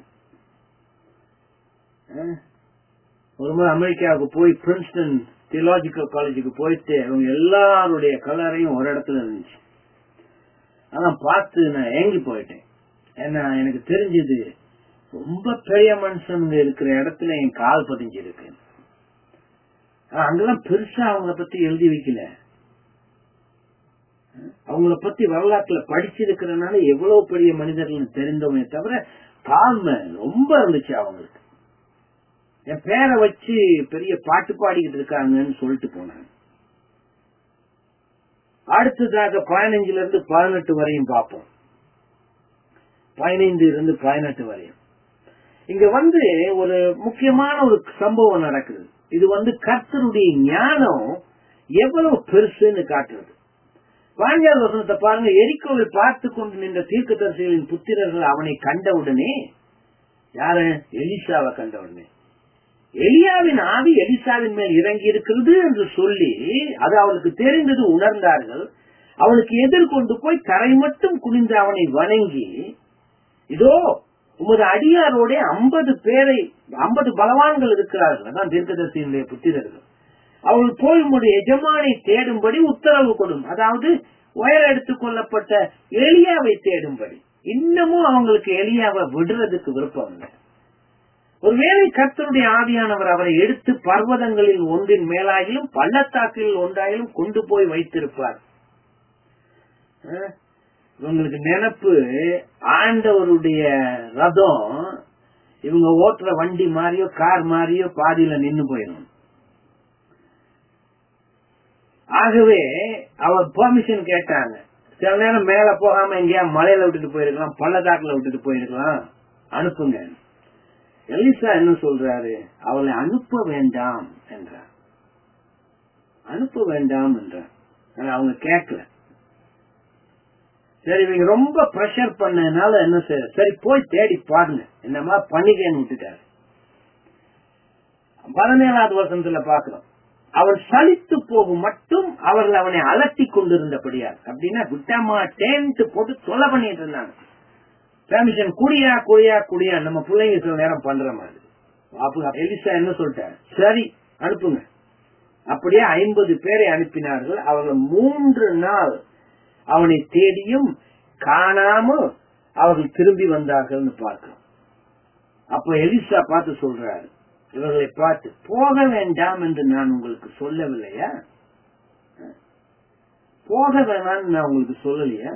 ஒரு முறை அமெரிக்காவுக்கு போய் பிரின்ஸ்டன் தியலாஜிக்கல் காலேஜுக்கு போயிட்டு அவங்க எல்லாருடைய கலரையும் ஒரு இடத்துல இருந்துச்சு அதான் பார்த்து நான் ஏங்கி போயிட்டேன் ஏன்னா எனக்கு தெரிஞ்சது ரொம்ப பெரிய மனுஷனுங்க இருக்கிற இடத்துல என் கால் பதிஞ்சிருக்கு அங்கெல்லாம் பெருசா அவங்கள பத்தி எழுதி வைக்கல அவங்கள பத்தி வரலாற்றுல படிச்சிருக்கிறதுனால எவ்வளவு பெரிய மனிதர்கள் தெரிந்தவங்க தவிர தாழ்மை ரொம்ப இருந்துச்சு அவங்களுக்கு என் பேரை வச்சு பெரிய பாட்டு பாடிக்கிட்டு இருக்காங்கன்னு சொல்லிட்டு போனாங்க அடுத்ததாக பதினஞ்சுல இருந்து பதினெட்டு வரையும் பார்ப்போம் பதினைந்து இருந்து பதினெட்டு வரையும் இங்க வந்து ஒரு முக்கியமான ஒரு சம்பவம் நடக்குது இது வந்து கர்த்தருடைய ஞானம் எவ்வளவு பெருசுன்னு காட்டுறது பாஞ்சாவது வசனத்தை பாருங்க எரிக்கோவை பார்த்து கொண்டு நின்ற தீர்க்கதரிசிகளின் புத்திரர்கள் அவனை கண்டவுடனே யாரு எலிசாவை கண்டவுடனே எலியாவின் ஆவி எலிசாவின் மேல் இறங்கி இருக்கிறது என்று சொல்லி அது அவளுக்கு தெரிந்தது உணர்ந்தார்கள் அவளுக்கு எதிர்கொண்டு போய் தரை மட்டும் குனிந்து அவனை வணங்கி இதோ உமது அடியாரோட ஐம்பது பேரை ஐம்பது பலவான்கள் இருக்கிறார்கள் அதான் தீர்க்கதரிசியினுடைய புத்திரர்கள் அவள் போய் உங்களுடைய எஜமானை தேடும்படி உத்தரவு கொடும் அதாவது உயர எடுத்துக் கொள்ளப்பட்ட எலியாவை தேடும்படி இன்னமும் அவங்களுக்கு எலியாவை விடுறதுக்கு விருப்பம் இல்லை ஒருவேளை கர்த்தருடைய ஆவியானவர் அவரை எடுத்து பர்வதங்களில் ஒன்றின் மேலாகிலும் பள்ளத்தாக்கில் ஒன்றாயிலும் கொண்டு போய் வைத்திருப்பார் இவங்களுக்கு நினப்பு ஆண்டவருடைய ரதம் இவங்க ஓட்டுற வண்டி மாதிரியோ கார் மாதிரியோ பாதியில நின்னு போயிடும் ஆகவே அவர் பெர்மிஷன் கேட்டாங்க சில நேரம் மேல போகாம எங்கேயா மலையில விட்டுட்டு போயிருக்கலாம் பள்ளத்தாக்குல விட்டுட்டு போயிருக்கலாம் அனுப்புங்க எலிசா என்ன சொல்றாரு அவளை அனுப்ப வேண்டாம் என்றார் அனுப்ப வேண்டாம் என்றார் ஆனா அவங்க கேட்கல சரி இவங்க ரொம்ப ப்ரெஷர் பண்ணதுனால என்ன செய்ய சரி போய் தேடி பாருங்க என்னமா பண்ணிக்கன்னு விட்டுட்டாரு பதினேழாவது வருஷத்துல பாக்குறோம் அவன் சலித்து போகும் மட்டும் அவர்கள் அவனை அலட்டி கொண்டிருந்தபடியார் அப்படின்னா விட்டாமா டேன்ட் போட்டு தொலை பண்ணிட்டு இருந்தாங்க பெர்மிஷன் குடியா குடியா குடியா நம்ம பிள்ளைங்க சில நேரம் பண்ற மாதிரி அப்ப எலிசா என்ன சொல்லிட்டாரு சரி அனுப்புங்க அப்படியே ஐம்பது பேரை அனுப்பினார்கள் அவர்கள் மூன்று நாள் அவனை தேடியும் காணாமல் அவர்கள் திரும்பி வந்தார்கள் பார்க்கிறோம் அப்ப எலிசா பார்த்து சொல்றாரு இவர்களை பார்த்து போக வேண்டாம் என்று நான் உங்களுக்கு சொல்லவில்லையா போக வேணாம்னு நான் உங்களுக்கு சொல்லலையா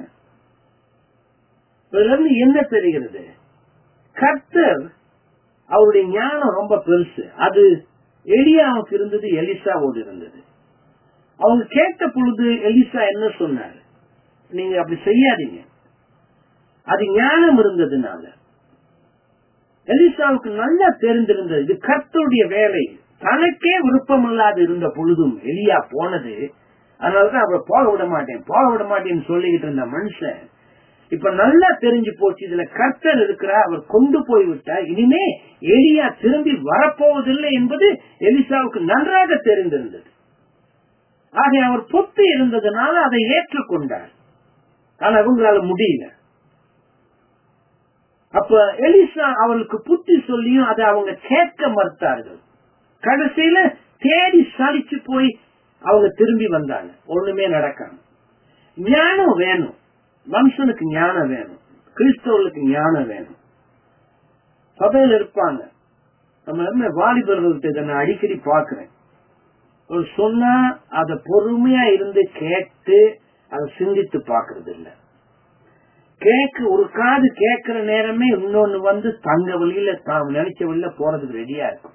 இதுல இருந்து என்ன தெரிகிறது கர்த்தர் அவருடைய ஞானம் ரொம்ப பெருசு அது எலியாவுக்கு இருந்தது எலிசாவோடு இருந்தது அவங்க கேட்ட பொழுது எலிசா என்ன சொன்னாரு நீங்க அப்படி செய்யாதீங்க அது ஞானம் இருந்ததுனால எலிசாவுக்கு நல்லா தெரிந்திருந்தது இது கர்த்தருடைய வேலை தனக்கே விருப்பம் இல்லாது இருந்த பொழுதும் எலியா போனது அதனாலதான் அவரை போக விட மாட்டேன் போக விட மாட்டேன்னு சொல்லிக்கிட்டு இருந்த மனுஷன் இப்ப நல்லா தெரிஞ்சு போச்சு இதுல கர்த்தர் இருக்கிறார் அவர் கொண்டு போய் விட்டார் இனிமே எலியா திரும்பி வரப்போவதில்லை என்பது எலிசாவுக்கு நன்றாக தெரிந்திருந்தது ஆக அவர் பொத்து இருந்ததுனால அதை ஏற்றுக்கொண்டார் ஆனா அவங்களால முடியல அப்ப எலிசா அவர்களுக்கு புத்தி சொல்லியும் அதை அவங்க கேட்க மறுத்தார்கள் கடைசியில தேடி சலிச்சு போய் அவங்க திரும்பி வந்தாங்க ஒண்ணுமே நடக்காம ஞானம் வேணும் மனுஷனுக்கு ஞானம் வேணும் கிறிஸ்தவர்களுக்கு ஞானம் வேணும் சபையில் இருப்பாங்க நம்ம என்ன வாலிபர்கள்ட்ட இதை நான் அடிக்கடி பாக்குறேன் ஒரு சொன்னா அத பொறுமையா இருந்து கேட்டு அதை சிந்தித்து பாக்குறது இல்ல கேக்கு ஒரு காது கேட்கிற நேரமே இன்னொன்னு வந்து தங்க வழியில தாம் நினைச்ச வழியில போறதுக்கு ரெடியா இருக்கும்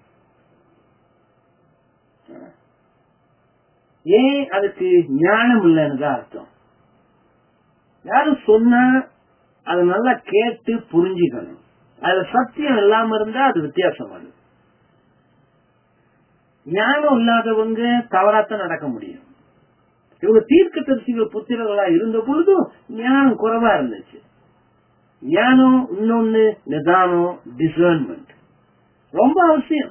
ஏன் அதுக்கு ஞானம் இல்லைன்னு தான் அர்த்தம் யாரும் சொன்னா அதை நல்லா கேட்டு புரிஞ்சுக்கணும் அதுல சத்தியம் இல்லாம இருந்தா அது வித்தியாசமானது ஞானம் இல்லாதவங்க தவறாத்தான் நடக்க முடியும் இவங்க தீர்க்க தரிசிகள் புத்திரர்களா இருந்த பொழுதும் ஞானம் குறைவா இருந்துச்சு ஞானம் இன்னொன்னு நிதானம் டிசர்ன்மெண்ட் ரொம்ப அவசியம்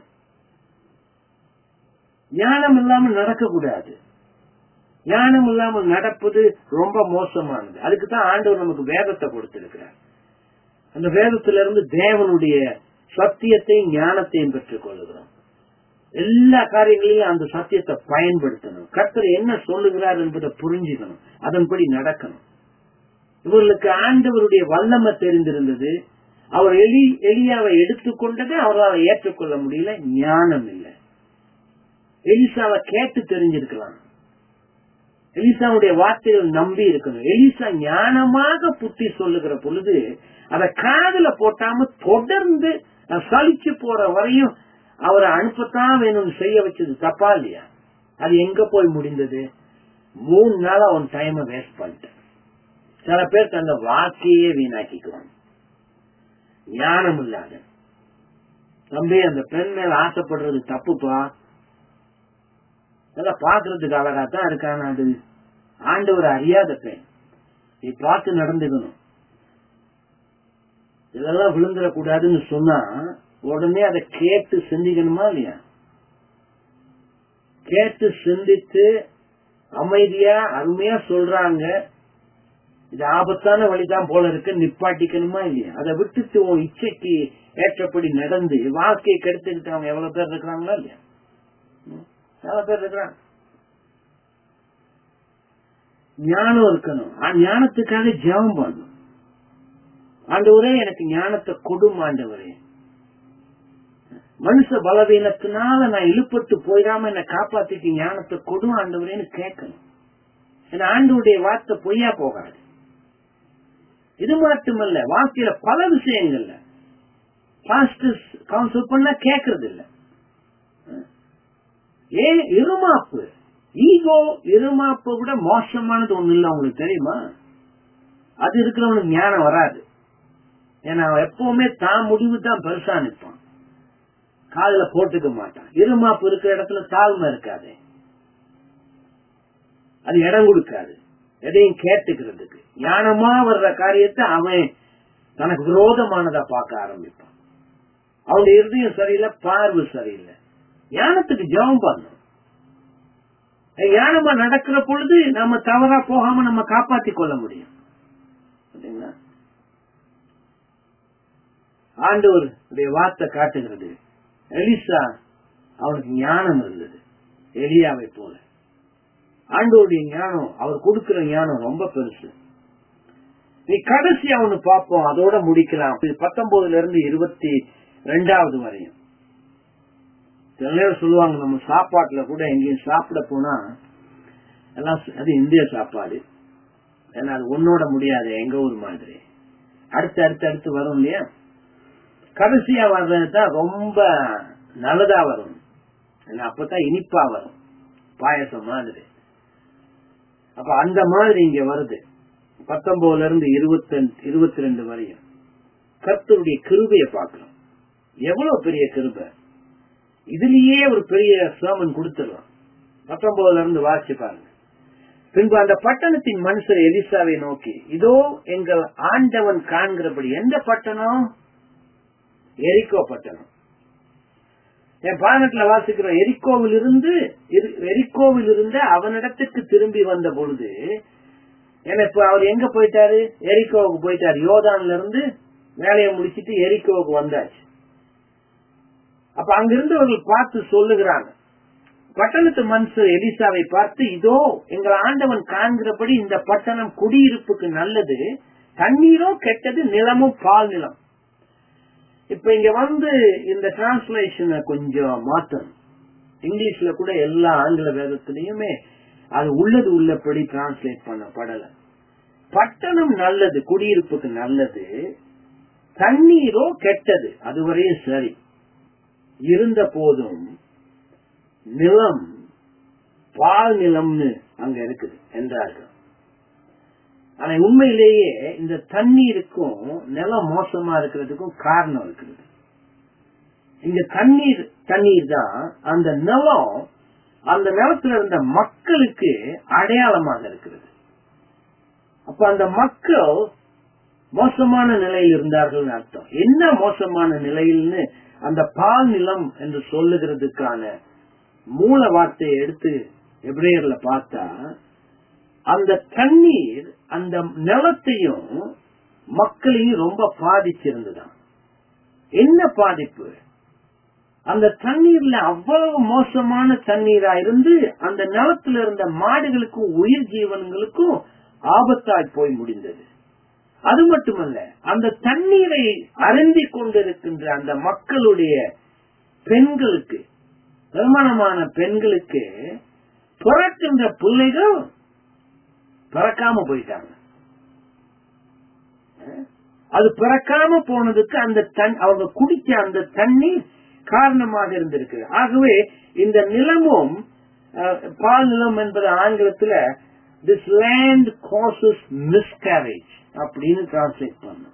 ஞானம் இல்லாம நடக்க கூடாது ஞானம் இல்லாமல் நடப்பது ரொம்ப மோசமானது அதுக்கு தான் ஆண்டவர் நமக்கு வேதத்தை கொடுத்திருக்கிறார் அந்த வேதத்திலிருந்து தேவனுடைய சத்தியத்தையும் ஞானத்தையும் பெற்றுக் கொள்ளுகிறோம் எல்லா காரியங்களையும் அந்த சத்தியத்தை பயன்படுத்தணும் கர்த்தர் என்ன சொல்லுகிறார் என்பதை புரிஞ்சுக்கணும் அதன்படி நடக்கணும் இவர்களுக்கு ஆண்டவருடைய வல்லமை தெரிந்திருந்தது அவர் எலி எலியாவை எடுத்துக்கொண்டதை அவரால் ஏற்றுக்கொள்ள முடியல ஞானம் இல்லை எலிசாவை கேட்டு தெரிஞ்சிருக்கலாம் எலிசாவுடைய வார்த்தைகள் நம்பி இருக்கணும் எலிசா ஞானமாக புத்தி சொல்லுகிற பொழுது அதை காதல போட்டாம தொடர்ந்து சலிச்சு போற வரையும் அவரை அனுப்பத்தான் வேணும்னு செய்ய வச்சது தப்பா இல்லையா அது எங்க போய் முடிந்தது மூணு நாள் அவன் டைம் வேஸ்ட் பண்ணிட்டேன் சில பேர் தந்த வாக்கையே வீணாக்கிக்குவாங்க ஞானம் இல்லாத தம்பி அந்த பெண் மேல ஆசைப்படுறது தப்புப்பா நல்லா பாக்குறதுக்கு அழகா தான் இருக்கான அது ஆண்டவர் அறியாத பெண் நீ பார்த்து நடந்துக்கணும் இதெல்லாம் விழுந்துடக்கூடாதுன்னு சொன்னா உடனே அதை கேட்டு சிந்திக்கணுமா இல்லையா கேட்டு சிந்தித்து அமைதியா அருமையா சொல்றாங்க இது ஆபத்தான வழிதான் போல இருக்கு நிப்பாட்டிக்கணுமா இல்லையா அதை விட்டுட்டு உன் இச்சைக்கு ஏற்றபடி நடந்து வாழ்க்கையை கெடுத்துக்கிட்டு அவங்க எவ்வளவு பேர் இருக்கிறாங்களா இல்லையா எவ்வளவு பேர் இருக்கிறாங்க ஞானம் இருக்கணும் ஞானத்துக்காக ஜெபம் பண்ணும் ஆண்டவரே எனக்கு ஞானத்தை கொடும் ஆண்டவரே மனுஷ பலவீனத்தினால நான் இழுப்பட்டு போயிடாம என்னை காப்பாத்திட்டு ஞானத்தை கொடும் ஆண்டவரேன்னு கேட்கணும் ஏன்னா ஆண்டவருடைய வார்த்தை பொய்யா போகாது இது மட்டுமல்ல வாழ்க்கையில பல விஷயங்கள்ல பாஸ்டர்ஸ் கவுன்சில் பண்ணா கேட்கறது இல்ல ஏன் இருமாப்பு ஈகோ இருமாப்பை விட மோசமானது ஒண்ணு இல்ல உங்களுக்கு தெரியுமா அது இருக்கிறவனுக்கு ஞானம் வராது ஏன்னா அவன் எப்பவுமே தான் முடிவு தான் பெருசா நிற்பான் காதுல போட்டுக்க மாட்டான் இருமாப்பு இருக்கிற இடத்துல தாழ்மை இருக்காது அது இடம் கொடுக்காது எதையும் கேட்டுக்கிறதுக்கு ஞானமா வர்ற காரியத்தை அவன் தனக்கு விரோதமானதா பார்க்க ஆரம்பிப்பான் அவனுடைய இருதயம் சரியில்லை பார்வை சரியில்லை ஞானத்துக்கு ஜெபம் பண்ணும் ஞானமா நடக்கிற பொழுது நம்ம தவறா போகாம நம்ம காப்பாத்தி கொள்ள முடியும் ஆண்டவர் வார்த்தை காட்டுகிறது எலிசா அவனுக்கு ஞானம் இருந்தது எலியாவை போல ஆண்டோருடைய ஞானம் அவர் கொடுக்கிற ஞானம் ரொம்ப பெருசு நீ கடைசி அவனு பார்ப்போம் அதோட முடிக்கலாம் பத்தொன்பதுல இருந்து இருபத்தி ரெண்டாவது வரையும் சில நேரம் சொல்லுவாங்க நம்ம சாப்பாட்டுல கூட எங்கேயும் சாப்பிட போனா எல்லாம் அது இந்திய சாப்பாடு ஏன்னா அது ஒன்னோட முடியாது எங்க ஊர் மாதிரி அடுத்து அடுத்து அடுத்து வரும் இல்லையா கடைசியா வர்றதுதான் ரொம்ப நல்லதா வரும் அப்பதான் இனிப்பா வரும் பாயசம் மாதிரி அப்ப அந்த மாதிரி இங்க வருது பத்தொன்பதுல இருந்து இருபத்தி இருபத்தி ரெண்டு வரையும் கர்த்தருடைய கிருபையை பார்க்கிறோம் எவ்வளவு பெரிய கிருபை இதுலயே ஒரு பெரிய சேமன் கொடுத்துடலாம் பத்தொன்பதுல இருந்து வாசிச்சு பாருங்க பின்பு அந்த பட்டணத்தின் மனுஷர் எலிசாவை நோக்கி இதோ எங்கள் ஆண்டவன் காண்கிறபடி எந்த பட்டணம் எரிக்கோ பட்டணம் என் பானட்ல வாசிக்கிறோம் எரிக்கோவில் இருந்து எரிக்கோவில் இருந்து அவனிடத்துக்கு திரும்பி வந்த பொழுது ஏன்னா இப்ப அவர் எங்க போயிட்டாரு எரிக்கோவுக்கு போயிட்டாரு யோதான்ல இருந்து வேலையை முடிச்சிட்டு எரிக்கோவுக்கு வந்தாச்சு அப்ப அங்கிருந்தவர்கள் பார்த்து சொல்லுகிறாங்க பட்டணத்து மனுஷர் எலிசாவை பார்த்து இதோ எங்கள் ஆண்டவன் காண்கிறபடி இந்த பட்டணம் குடியிருப்புக்கு நல்லது தண்ணீரோ கெட்டது நிலமும் பால் நிலம் இப்ப இங்க வந்து இந்த டிரான்ஸ்லேஷனை கொஞ்சம் மாத்தணும் இங்கிலீஷ்ல கூட எல்லா ஆங்கில வேதத்திலையுமே அது உள்ளது உள்ளபடி டிரான்ஸ்லேட் பண்ணப்படல பட்டணம் நல்லது குடியிருப்புக்கு நல்லது தண்ணீரோ கெட்டது அதுவரையும் சரி இருந்த போதும் நிலம் பால் நிலம்னு அங்க இருக்குது என்றார்கள் ஆனா உண்மையிலேயே இந்த தண்ணீருக்கும் நிலம் மோசமா இருக்கிறதுக்கும் காரணம் இருக்குது இங்க தண்ணீர் தண்ணீர் தான் அந்த நிலம் அந்த நிலத்துல இருந்த மக்களுக்கு அடையாளமாக இருக்கிறது அப்ப அந்த மக்கள் மோசமான நிலையில் இருந்தார்கள் அர்த்தம் என்ன மோசமான நிலையில்னு அந்த பால் நிலம் என்று சொல்லுகிறதுக்கான மூல வார்த்தையை எடுத்து எப்ரேயர்ல பார்த்தா அந்த தண்ணீர் அந்த நிலத்தையும் மக்களையும் ரொம்ப பாதிச்சிருந்ததாம் என்ன பாதிப்பு அந்த தண்ணீர்ல அவ்வளவு மோசமான தண்ணீரா இருந்து அந்த நிலத்துல இருந்த மாடுகளுக்கும் உயிர் ஜீவன்களுக்கும் ஆபத்தாய் போய் முடிந்தது அது மட்டுமல்ல அந்த தண்ணீரை அருந்தி கொண்டிருக்கின்ற அந்த மக்களுடைய பெண்களுக்கு திருமணமான பெண்களுக்கு பிறக்கின்ற பிள்ளைகள் பிறக்காம போயிட்டாங்க அது பிறக்காம போனதுக்கு அந்த தன் அவங்க குடிச்ச அந்த தண்ணீர் காரணமாக இருந்திருக்கு ஆகவே இந்த நிலமும் பால் நிலம் என்பது ஆங்கிலத்துல திஸ் லேண்ட் காசஸ் மிஸ்கேரேஜ் அப்படின்னு டிரான்ஸ்லேட் பண்ணும்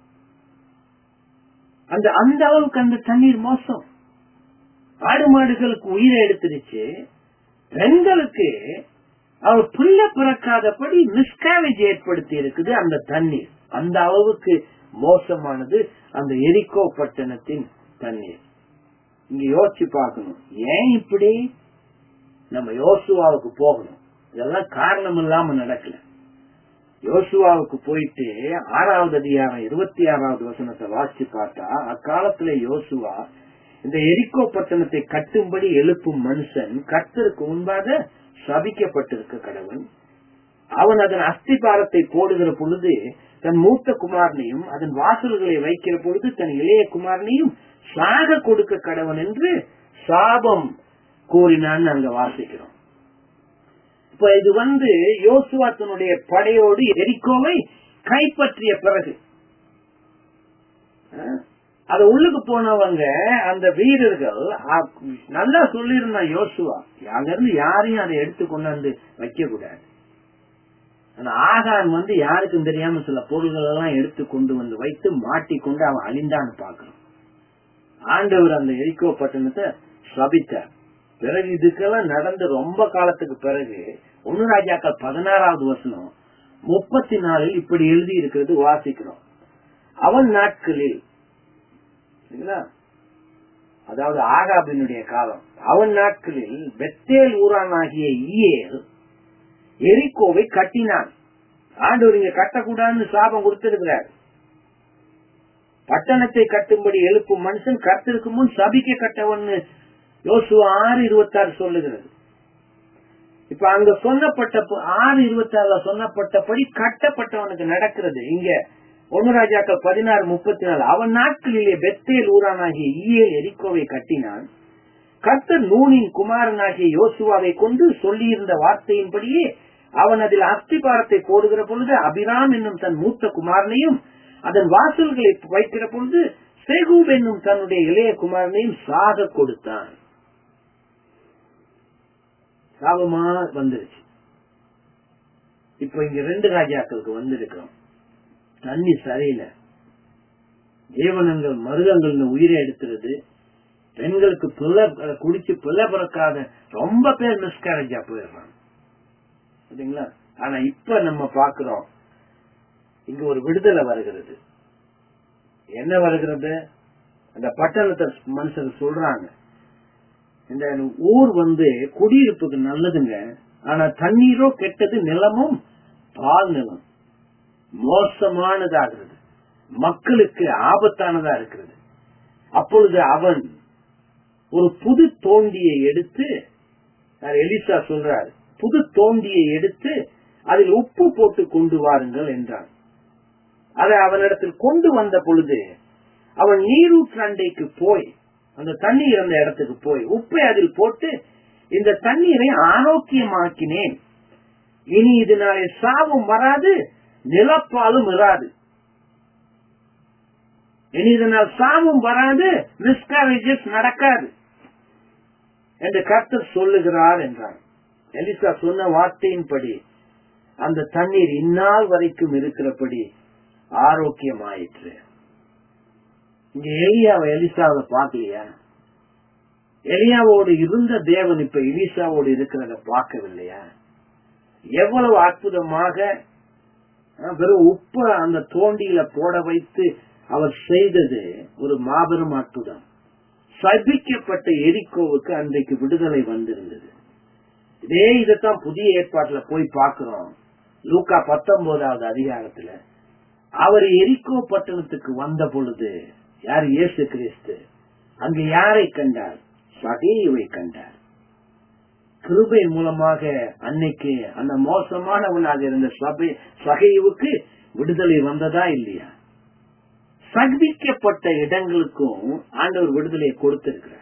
அந்த அந்த அளவுக்கு அந்த தண்ணீர் மோசம் ஆடு மாடுகளுக்கு உயிரை எடுத்துருச்சு பெண்களுக்கு அவர் பிள்ளை பிறக்காதபடி மிஸ்கேரேஜ் ஏற்படுத்தி இருக்குது அந்த தண்ணீர் அந்த அளவுக்கு மோசமானது அந்த எரிக்கோ பட்டணத்தின் தண்ணீர் இங்க யோசிச்சு பார்க்கணும் ஏன் இப்படி நம்ம யோசுவாவுக்கு போகணும் இதெல்லாம் காரணம் இல்லாம நடக்கல யோசுவாவுக்கு போயிட்டு ஆறாவது அதிகாரம் இருபத்தி ஆறாவது வசனத்தை வாசிச்சு பார்த்தா அக்காலத்துல யோசுவா இந்த எரிக்கோ பட்டணத்தை கட்டும்படி எழுப்பும் மனுஷன் கர்த்தருக்கு முன்பாக சபிக்கப்பட்டிருக்க கடவுள் அவன் அதன் அஸ்திபாரத்தை போடுகிற பொழுது தன் மூத்த குமாரனையும் அதன் வாசல்களை வைக்கிற பொழுது தன் இளைய குமாரனையும் சாக கொடுக்க கடவன் என்று சாபம் கூறினான்னு அங்க வாசிக்கிறோம் இப்ப இது வந்து யோசுவா தன்னுடைய படையோடு எரிக்கோவை கைப்பற்றிய பிறகு அத உள்ளுக்கு போனவங்க அந்த வீரர்கள் நல்லா சொல்லியிருந்தான் யோசுவா அங்க இருந்து யாரையும் அதை எடுத்து கொண்டாந்து வைக்க கூடாது ஆனா ஆகான் வந்து யாருக்கும் தெரியாம சில பொருள்கள் எல்லாம் எடுத்து கொண்டு வந்து வைத்து மாட்டிக்கொண்டு அவன் அழிந்தான்னு பாக்குறான் ஆண்டவர் அந்த எரிக்கோ பட்டணத்தை சபித்தார் பிறகு இதுக்கெல்லாம் நடந்து ரொம்ப காலத்துக்கு பிறகு ஒன்னு ராஜாக்கள் பதினாறாவது வசனம் முப்பத்தி நாலில் இப்படி எழுதி இருக்கிறது வாசிக்கிறோம் அவன் நாட்களில் அதாவது ஆகாபினுடைய காலம் அவன் நாட்களில் பெத்தேல் ஊரானாகிய ஈயேல் எரிக்கோவை கட்டினான் ஆண்டவர் இங்க கட்டக்கூடாதுன்னு சாபம் கொடுத்திருக்கிறார் பட்டணத்தை கட்டும்படி எழுப்பும் மனுஷன் கத்திருக்கு முன் சபிக்க கட்டவன்னு யோசுவா ஆறு இருபத்தி ஆறு சொல்லுகிறது இப்ப அங்க சொன்னப்பட்ட ஆறு இருபத்தி ஆறுல சொன்னப்பட்டபடி கட்டப்பட்டவனுக்கு நடக்கிறது இங்க ஒன்னு ராஜாக்கள் பதினாறு முப்பத்தி நாலு அவன் நாட்களிலே பெத்தேல் ஊரானாகிய ஈயல் எரிக்கோவை கட்டினான் கர்த்தர் நூனின் குமாரனாகிய யோசுவாவை கொண்டு சொல்லியிருந்த வார்த்தையின்படியே அவன் அதில் அஸ்திபாரத்தை போடுகிற பொழுது அபிராம் என்னும் தன் மூத்த குமாரனையும் அதன் வாசல்களை வைக்கிற பொழுது செகூப் என்னும் தன்னுடைய இளைய குமாரனையும் சாக கொடுத்தான் சாபமா வந்துருச்சு இப்ப இங்க ரெண்டு ராஜாக்களுக்கு வந்திருக்கிறோம் தண்ணி சரியில்லை ஜீவனங்கள் மருதங்கள் உயிரை எடுத்துறது பெண்களுக்கு பிள்ளை குடிச்சு பிள்ளை பிறக்காத ரொம்ப பேர் மிஸ்கேரேஜா போயிடுறாங்க சரிங்களா ஆனா இப்ப நம்ம பாக்குறோம் இங்க ஒரு விடுதலை வருகிறது என்ன வருகிறது அந்த பட்டணத்தை மனுஷர் சொல்றாங்க இந்த ஊர் வந்து குடியிருப்புக்கு நல்லதுங்க ஆனா தண்ணீரோ கெட்டது நிலமும் பால் நிலம் மோசமானதாகிறது மக்களுக்கு ஆபத்தானதா இருக்கிறது அப்பொழுது அவன் ஒரு புது தோண்டியை எடுத்து எலிசா சொல்றாரு புது தோண்டியை எடுத்து அதில் உப்பு போட்டு கொண்டு வாருங்கள் என்றான் அதை அவனிடத்தில் கொண்டு வந்த பொழுது அவன் நீரூற்றண்டைக்கு போய் அந்த தண்ணீர் அந்த இடத்துக்கு போய் உப்பை அதில் போட்டு இந்த தண்ணீரை ஆரோக்கியமாக்கினேன் இனி இதனாலே சாவும் வராது நிலப்பாலும் இராது இனி இதனால் சாவும் வராது மிஸ்கரேஜஸ் நடக்காது என்று கர்த்தர் சொல்லுகிறார் என்றார் எலிசா சொன்ன வார்த்தையின்படி அந்த தண்ணீர் இந்நாள் வரைக்கும் இருக்கிறபடி ஆரோக்கியமாயிற்று இங்க எலியாவை எலிசாவை பார்க்கலையா எலியாவோடு இருந்த தேவன் இப்ப எலிசாவோடு இருக்கிறத பார்க்கவில்லையா எவ்வளவு அற்புதமாக வெறும் உப்ப அந்த தோண்டியில போட வைத்து அவர் செய்தது ஒரு மாபெரும் அற்புதம் சபிக்கப்பட்ட எரிக்கோவுக்கு அன்றைக்கு விடுதலை வந்திருந்தது இதே இதைத்தான் புதிய ஏற்பாட்டுல போய் பார்க்கிறோம் லூக்கா பத்தொன்பதாவது அதிகாரத்துல அவர் எரிக்கோ பட்டணத்துக்கு வந்த பொழுது யார் இயேசு கிறிஸ்து அங்கு யாரை கண்டார் சகையுவை கண்டார் கிருபை மூலமாக அன்னைக்கு அந்த மோசமானவனாக இருந்த சபை சகையுவுக்கு விடுதலை வந்ததா இல்லையா சந்திக்கப்பட்ட இடங்களுக்கும் ஆண்டவர் விடுதலையை கொடுத்திருக்கிறார்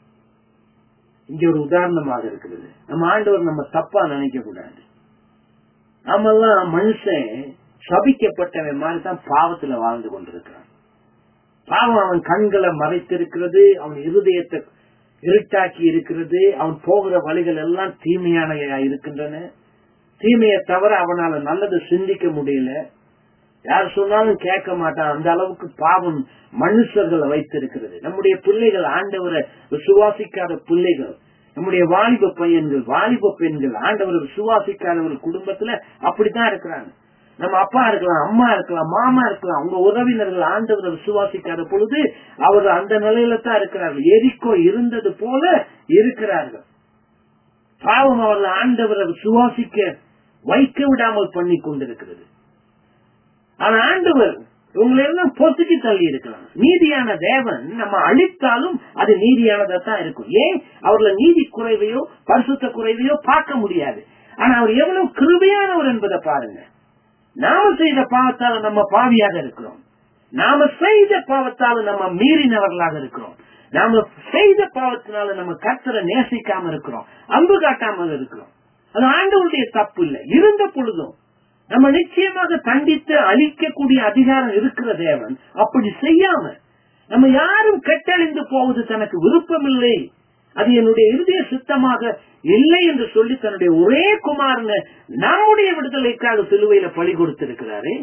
இங்க ஒரு உதாரணமாக இருக்கிறது நம்ம ஆண்டவர் நம்ம தப்பா நினைக்க கூடாது நாமெல்லாம் மனுஷன் சபிக்கப்பட்டவன் மாதிரி தான் பாவத்துல வாழ்ந்து கொண்டிருக்கிறான் பாவம் அவன் கண்களை மறைத்திருக்கிறது அவன் இருதயத்தை இருட்டாக்கி இருக்கிறது அவன் போகிற வழிகள் எல்லாம் தீமையான இருக்கின்றன தீமையை தவிர அவனால நல்லது சிந்திக்க முடியல யார் சொன்னாலும் கேட்க மாட்டான் அந்த அளவுக்கு பாவம் மனுஷர்களை வைத்திருக்கிறது நம்முடைய பிள்ளைகள் ஆண்டவரை விசுவாசிக்காத பிள்ளைகள் நம்முடைய வாலிப பையன்கள் வாலிப பெண்கள் ஆண்டவரை விசுவாசிக்காத ஒரு குடும்பத்துல அப்படித்தான் இருக்கிறாங்க நம்ம அப்பா இருக்கலாம் அம்மா இருக்கலாம் மாமா இருக்கலாம் உங்க உறவினர்கள் ஆண்டவரை விசுவாசிக்காத பொழுது அவர் அந்த நிலையில தான் இருக்கிறார்கள் எரிக்கோ இருந்தது போல இருக்கிறார்கள் பாவம் அவர்கள் ஆண்டவரை விசுவாசிக்க வைக்க விடாமல் பண்ணி கொண்டிருக்கிறது ஆனா ஆண்டவர் உங்களை எல்லாம் பொசுக்கி தள்ளி இருக்கலாம் நீதியான தேவன் நம்ம அழித்தாலும் அது நீதியானதா தான் இருக்கும் ஏன் அவர்ல நீதி குறைவையோ பரிசுத்த குறைவையோ பார்க்க முடியாது ஆனா அவர் எவ்வளவு கிருபையானவர் என்பதை பாருங்க நாம செய்த பாவத்தால நம்ம பாவியாக இருக்கிறோம் நாம செய்த பாவத்தால நம்ம மீறினவர்களாக இருக்கிறோம் நாம செய்த பாவத்தினால நம்ம கர்த்தரை நேசிக்காம இருக்கிறோம் அன்பு காட்டாமல் இருக்கிறோம் அது ஆண்டவருடைய தப்பு இல்லை இருந்த பொழுதும் நம்ம நிச்சயமாக கண்டித்து அழிக்கக்கூடிய அதிகாரம் இருக்கிற தேவன் அப்படி செய்யாம நம்ம யாரும் கெட்டழிந்து போவது தனக்கு விருப்பமில்லை அது என்னுடைய இறுதிய சித்தமாக இல்லை என்று சொல்லி தன்னுடைய ஒரே குமாரன நம்முடைய விடுதலைக்காக சிலுவையில பழி கொடுத்திருக்கிறாரே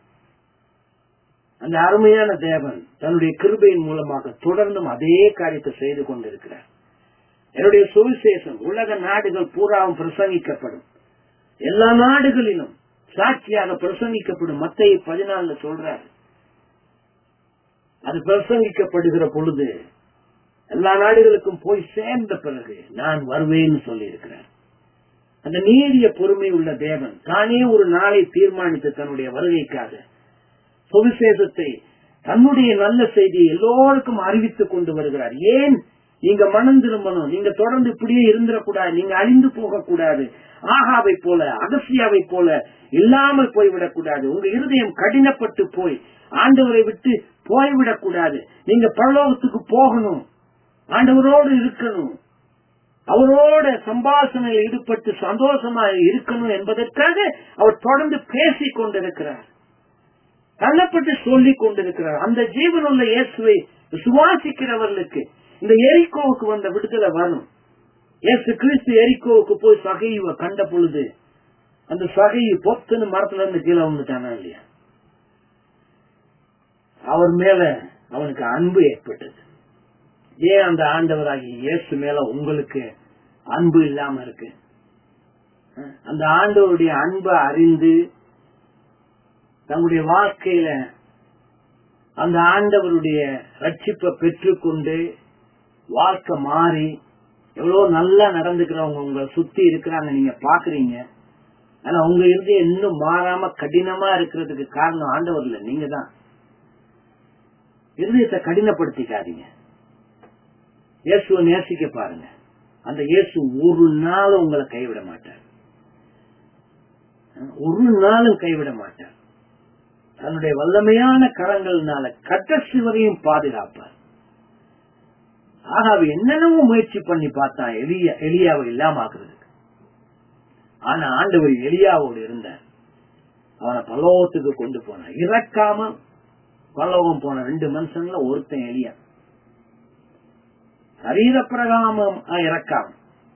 அந்த அருமையான தேவன் தன்னுடைய கிருபையின் மூலமாக தொடர்ந்தும் அதே காரியத்தை செய்து கொண்டிருக்கிறார் என்னுடைய சுவிசேஷம் உலக நாடுகள் பூராவும் பிரசங்கிக்கப்படும் எல்லா நாடுகளிலும் சாட்சியாக பிரசங்கிக்கப்படும் மத்திய பதினாலுல சொல்றாரு அது பிரசங்கிக்கப்படுகிற பொழுது எல்லா நாடுகளுக்கும் போய் சேர்ந்த பிறகு நான் வருவேன்னு சொல்லி இருக்கிறார் அந்த நீடிய பொறுமை உள்ள தேவன் தானே ஒரு நாளை தீர்மானித்து தன்னுடைய வருகைக்காக சுவிசேஷத்தை தன்னுடைய நல்ல செய்தியை எல்லோருக்கும் அறிவித்துக் கொண்டு வருகிறார் ஏன் நீங்க மனம் திரும்பணும் நீங்க தொடர்ந்து இப்படியே இருந்துடக்கூடாது நீங்க அழிந்து போக கூடாது ஆகாவை போல அகசியாவை போல இல்லாமல் போய்விடக் கூடாது உங்க இருதயம் கடினப்பட்டு போய் ஆண்டவரை விட்டு போய்விடக் கூடாது நீங்க பரலோகத்துக்கு போகணும் ஆண்டவரோடு இருக்கணும் அவரோட சம்பாஷணையில் ஈடுபட்டு சந்தோஷமா இருக்கணும் என்பதற்காக அவர் தொடர்ந்து பேசிக் கொண்டிருக்கிறார் தள்ளப்பட்டு சொல்லிக் கொண்டிருக்கிறார் அந்த ஜீவனுள்ள இயேசுவை சுவாசிக்கிறவர்களுக்கு இந்த எரிக்கோவுக்கு வந்த விடுதலை வரும் இயேசு கிறிஸ்து எரிக்கோவுக்கு போய் சகையுவ கண்ட பொழுது அந்த சகையு பொத்துன்னு மரத்துல இருந்து கீழே வந்துட்டானா இல்லையா அவர் மேல அவனுக்கு அன்பு ஏற்பட்டது ஏன் அந்த ஆண்டவராகிய இயேசு மேல உங்களுக்கு அன்பு இல்லாம இருக்கு அஹ் அந்த ஆண்டவருடைய அன்பை அறிந்து தங்களுடைய வாழ்க்கையில அந்த ஆண்டவருடைய ரட்சிப்பை பெற்றுக்கொண்டு வாழ்க்கை மாறி எவ்வளவு நல்லா நடந்துக்கிறவங்க உங்களை சுத்தி இருக்கிறாங்க நீங்க பாக்குறீங்க ஆனா உங்க இருதயம் இன்னும் மாறாம கடினமா இருக்கிறதுக்கு காரணம் ஆண்டவர் இல்ல நீங்க தான் இருதயத்தை கடினப்படுத்திக்காதீங்க இயேசுவை நேசிக்க பாருங்க அந்த இயேசு ஒரு நாளும் உங்களை கைவிட மாட்டார் ஒரு நாளும் கைவிட மாட்டார் தன்னுடைய வல்லமையான கரங்கள்னால கடைசி வரையும் பாதுகாப்பார் ஆகாவை என்னென்னவோ முயற்சி பண்ணி பார்த்தா எலியா எலியாவை இல்லாம ஆக்குறதுக்கு ஆனா ஆண்டவர் எலியாவோடு இருந்தார் அவனை பல்லோகத்துக்கு கொண்டு போனார் இறக்காம பல்லோகம் போன ரெண்டு மனுஷன்ல ஒருத்தன் எலியா சரீர பிரகாமம் இறக்காம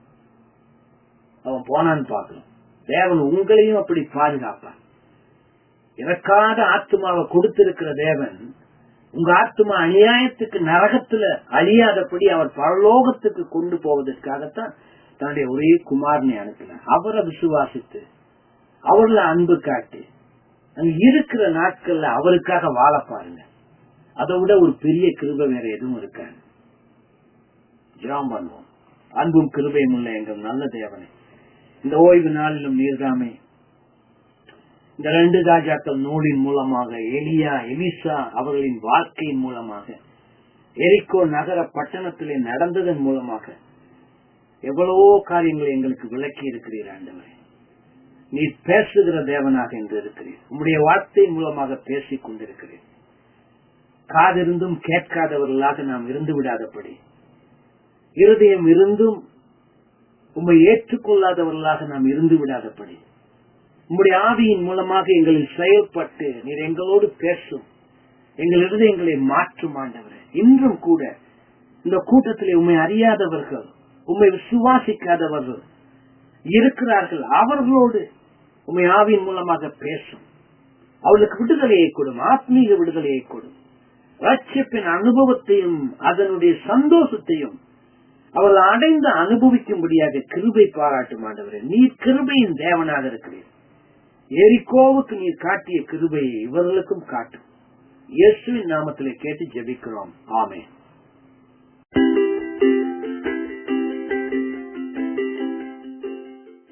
அவன் போனான்னு பார்க்கணும் தேவன் உங்களையும் அப்படி பாதுகாப்பான் இறக்காத ஆத்மாவை கொடுத்திருக்கிற தேவன் உங்க ஆத்மா அநியாயத்துக்கு நரகத்துல அழியாதபடி அவர் பரலோகத்துக்கு கொண்டு போவதற்காகத்தான் தன்னுடைய ஒரே குமாரனை அனுப்பினார் அவரை விசுவாசித்து அவர்ல அன்பு காட்டி அங்க இருக்கிற நாட்கள்ல அவருக்காக வாழ பாருங்க அதை விட ஒரு பெரிய கிருபை வேற எதுவும் இருக்காது ஜெபம் பண்ணுவோம் அன்பும் கிருபையும் உள்ள எங்கள் நல்ல தேவனை இந்த ஓய்வு நாளிலும் நீர்தாமே இந்த ரெண்டு ராஜாக்கள் நூலின் மூலமாக எலியா எலிசா அவர்களின் வாழ்க்கையின் மூலமாக எரிக்கோ நகர பட்டணத்திலே நடந்ததன் மூலமாக எவ்வளவோ காரியங்களை எங்களுக்கு விளக்கி இருக்கிறீர் ஆண்டவரே நீ பேசுகிற தேவனாக என்று இருக்கிறீர் உம்முடைய வார்த்தை மூலமாக பேசிக் கொண்டிருக்கிறீர் காதிருந்தும் கேட்காதவர்களாக நாம் இருந்து விடாதபடி இருதயம் இருந்தும் உம்மை ஏற்றுக்கொள்ளாதவர்களாக நாம் இருந்து விடாதபடி உம்முடைய ஆவியின் மூலமாக எங்களில் செயல்பட்டு நீர் எங்களோடு பேசும் எங்கள் இருதயங்களை மாற்றும் ஆண்டவரே இன்றும் கூட இந்த கூட்டத்திலே உண்மை அறியாதவர்கள் உண்மை விசுவாசிக்காதவர்கள் இருக்கிறார்கள் அவர்களோடு உண்மை ஆவியின் மூலமாக பேசும் அவளுக்கு விடுதலையை கொடும் ஆத்மீக விடுதலையை கொடும் ரட்சிப்பின் அனுபவத்தையும் அதனுடைய சந்தோஷத்தையும் அவர்கள் அடைந்து அனுபவிக்கும்படியாக கிருபை பாராட்டும் ஆண்டவரே நீர் கிருபையின் தேவனாக இருக்கிறீர் எரிக்கோவுக்கு நீர் காட்டிய கிருபையை இவர்களுக்கும் காட்டும் இயேசுவின் நாமத்திலே கேட்டு ஜெபிக்கிறோம் ஆமென்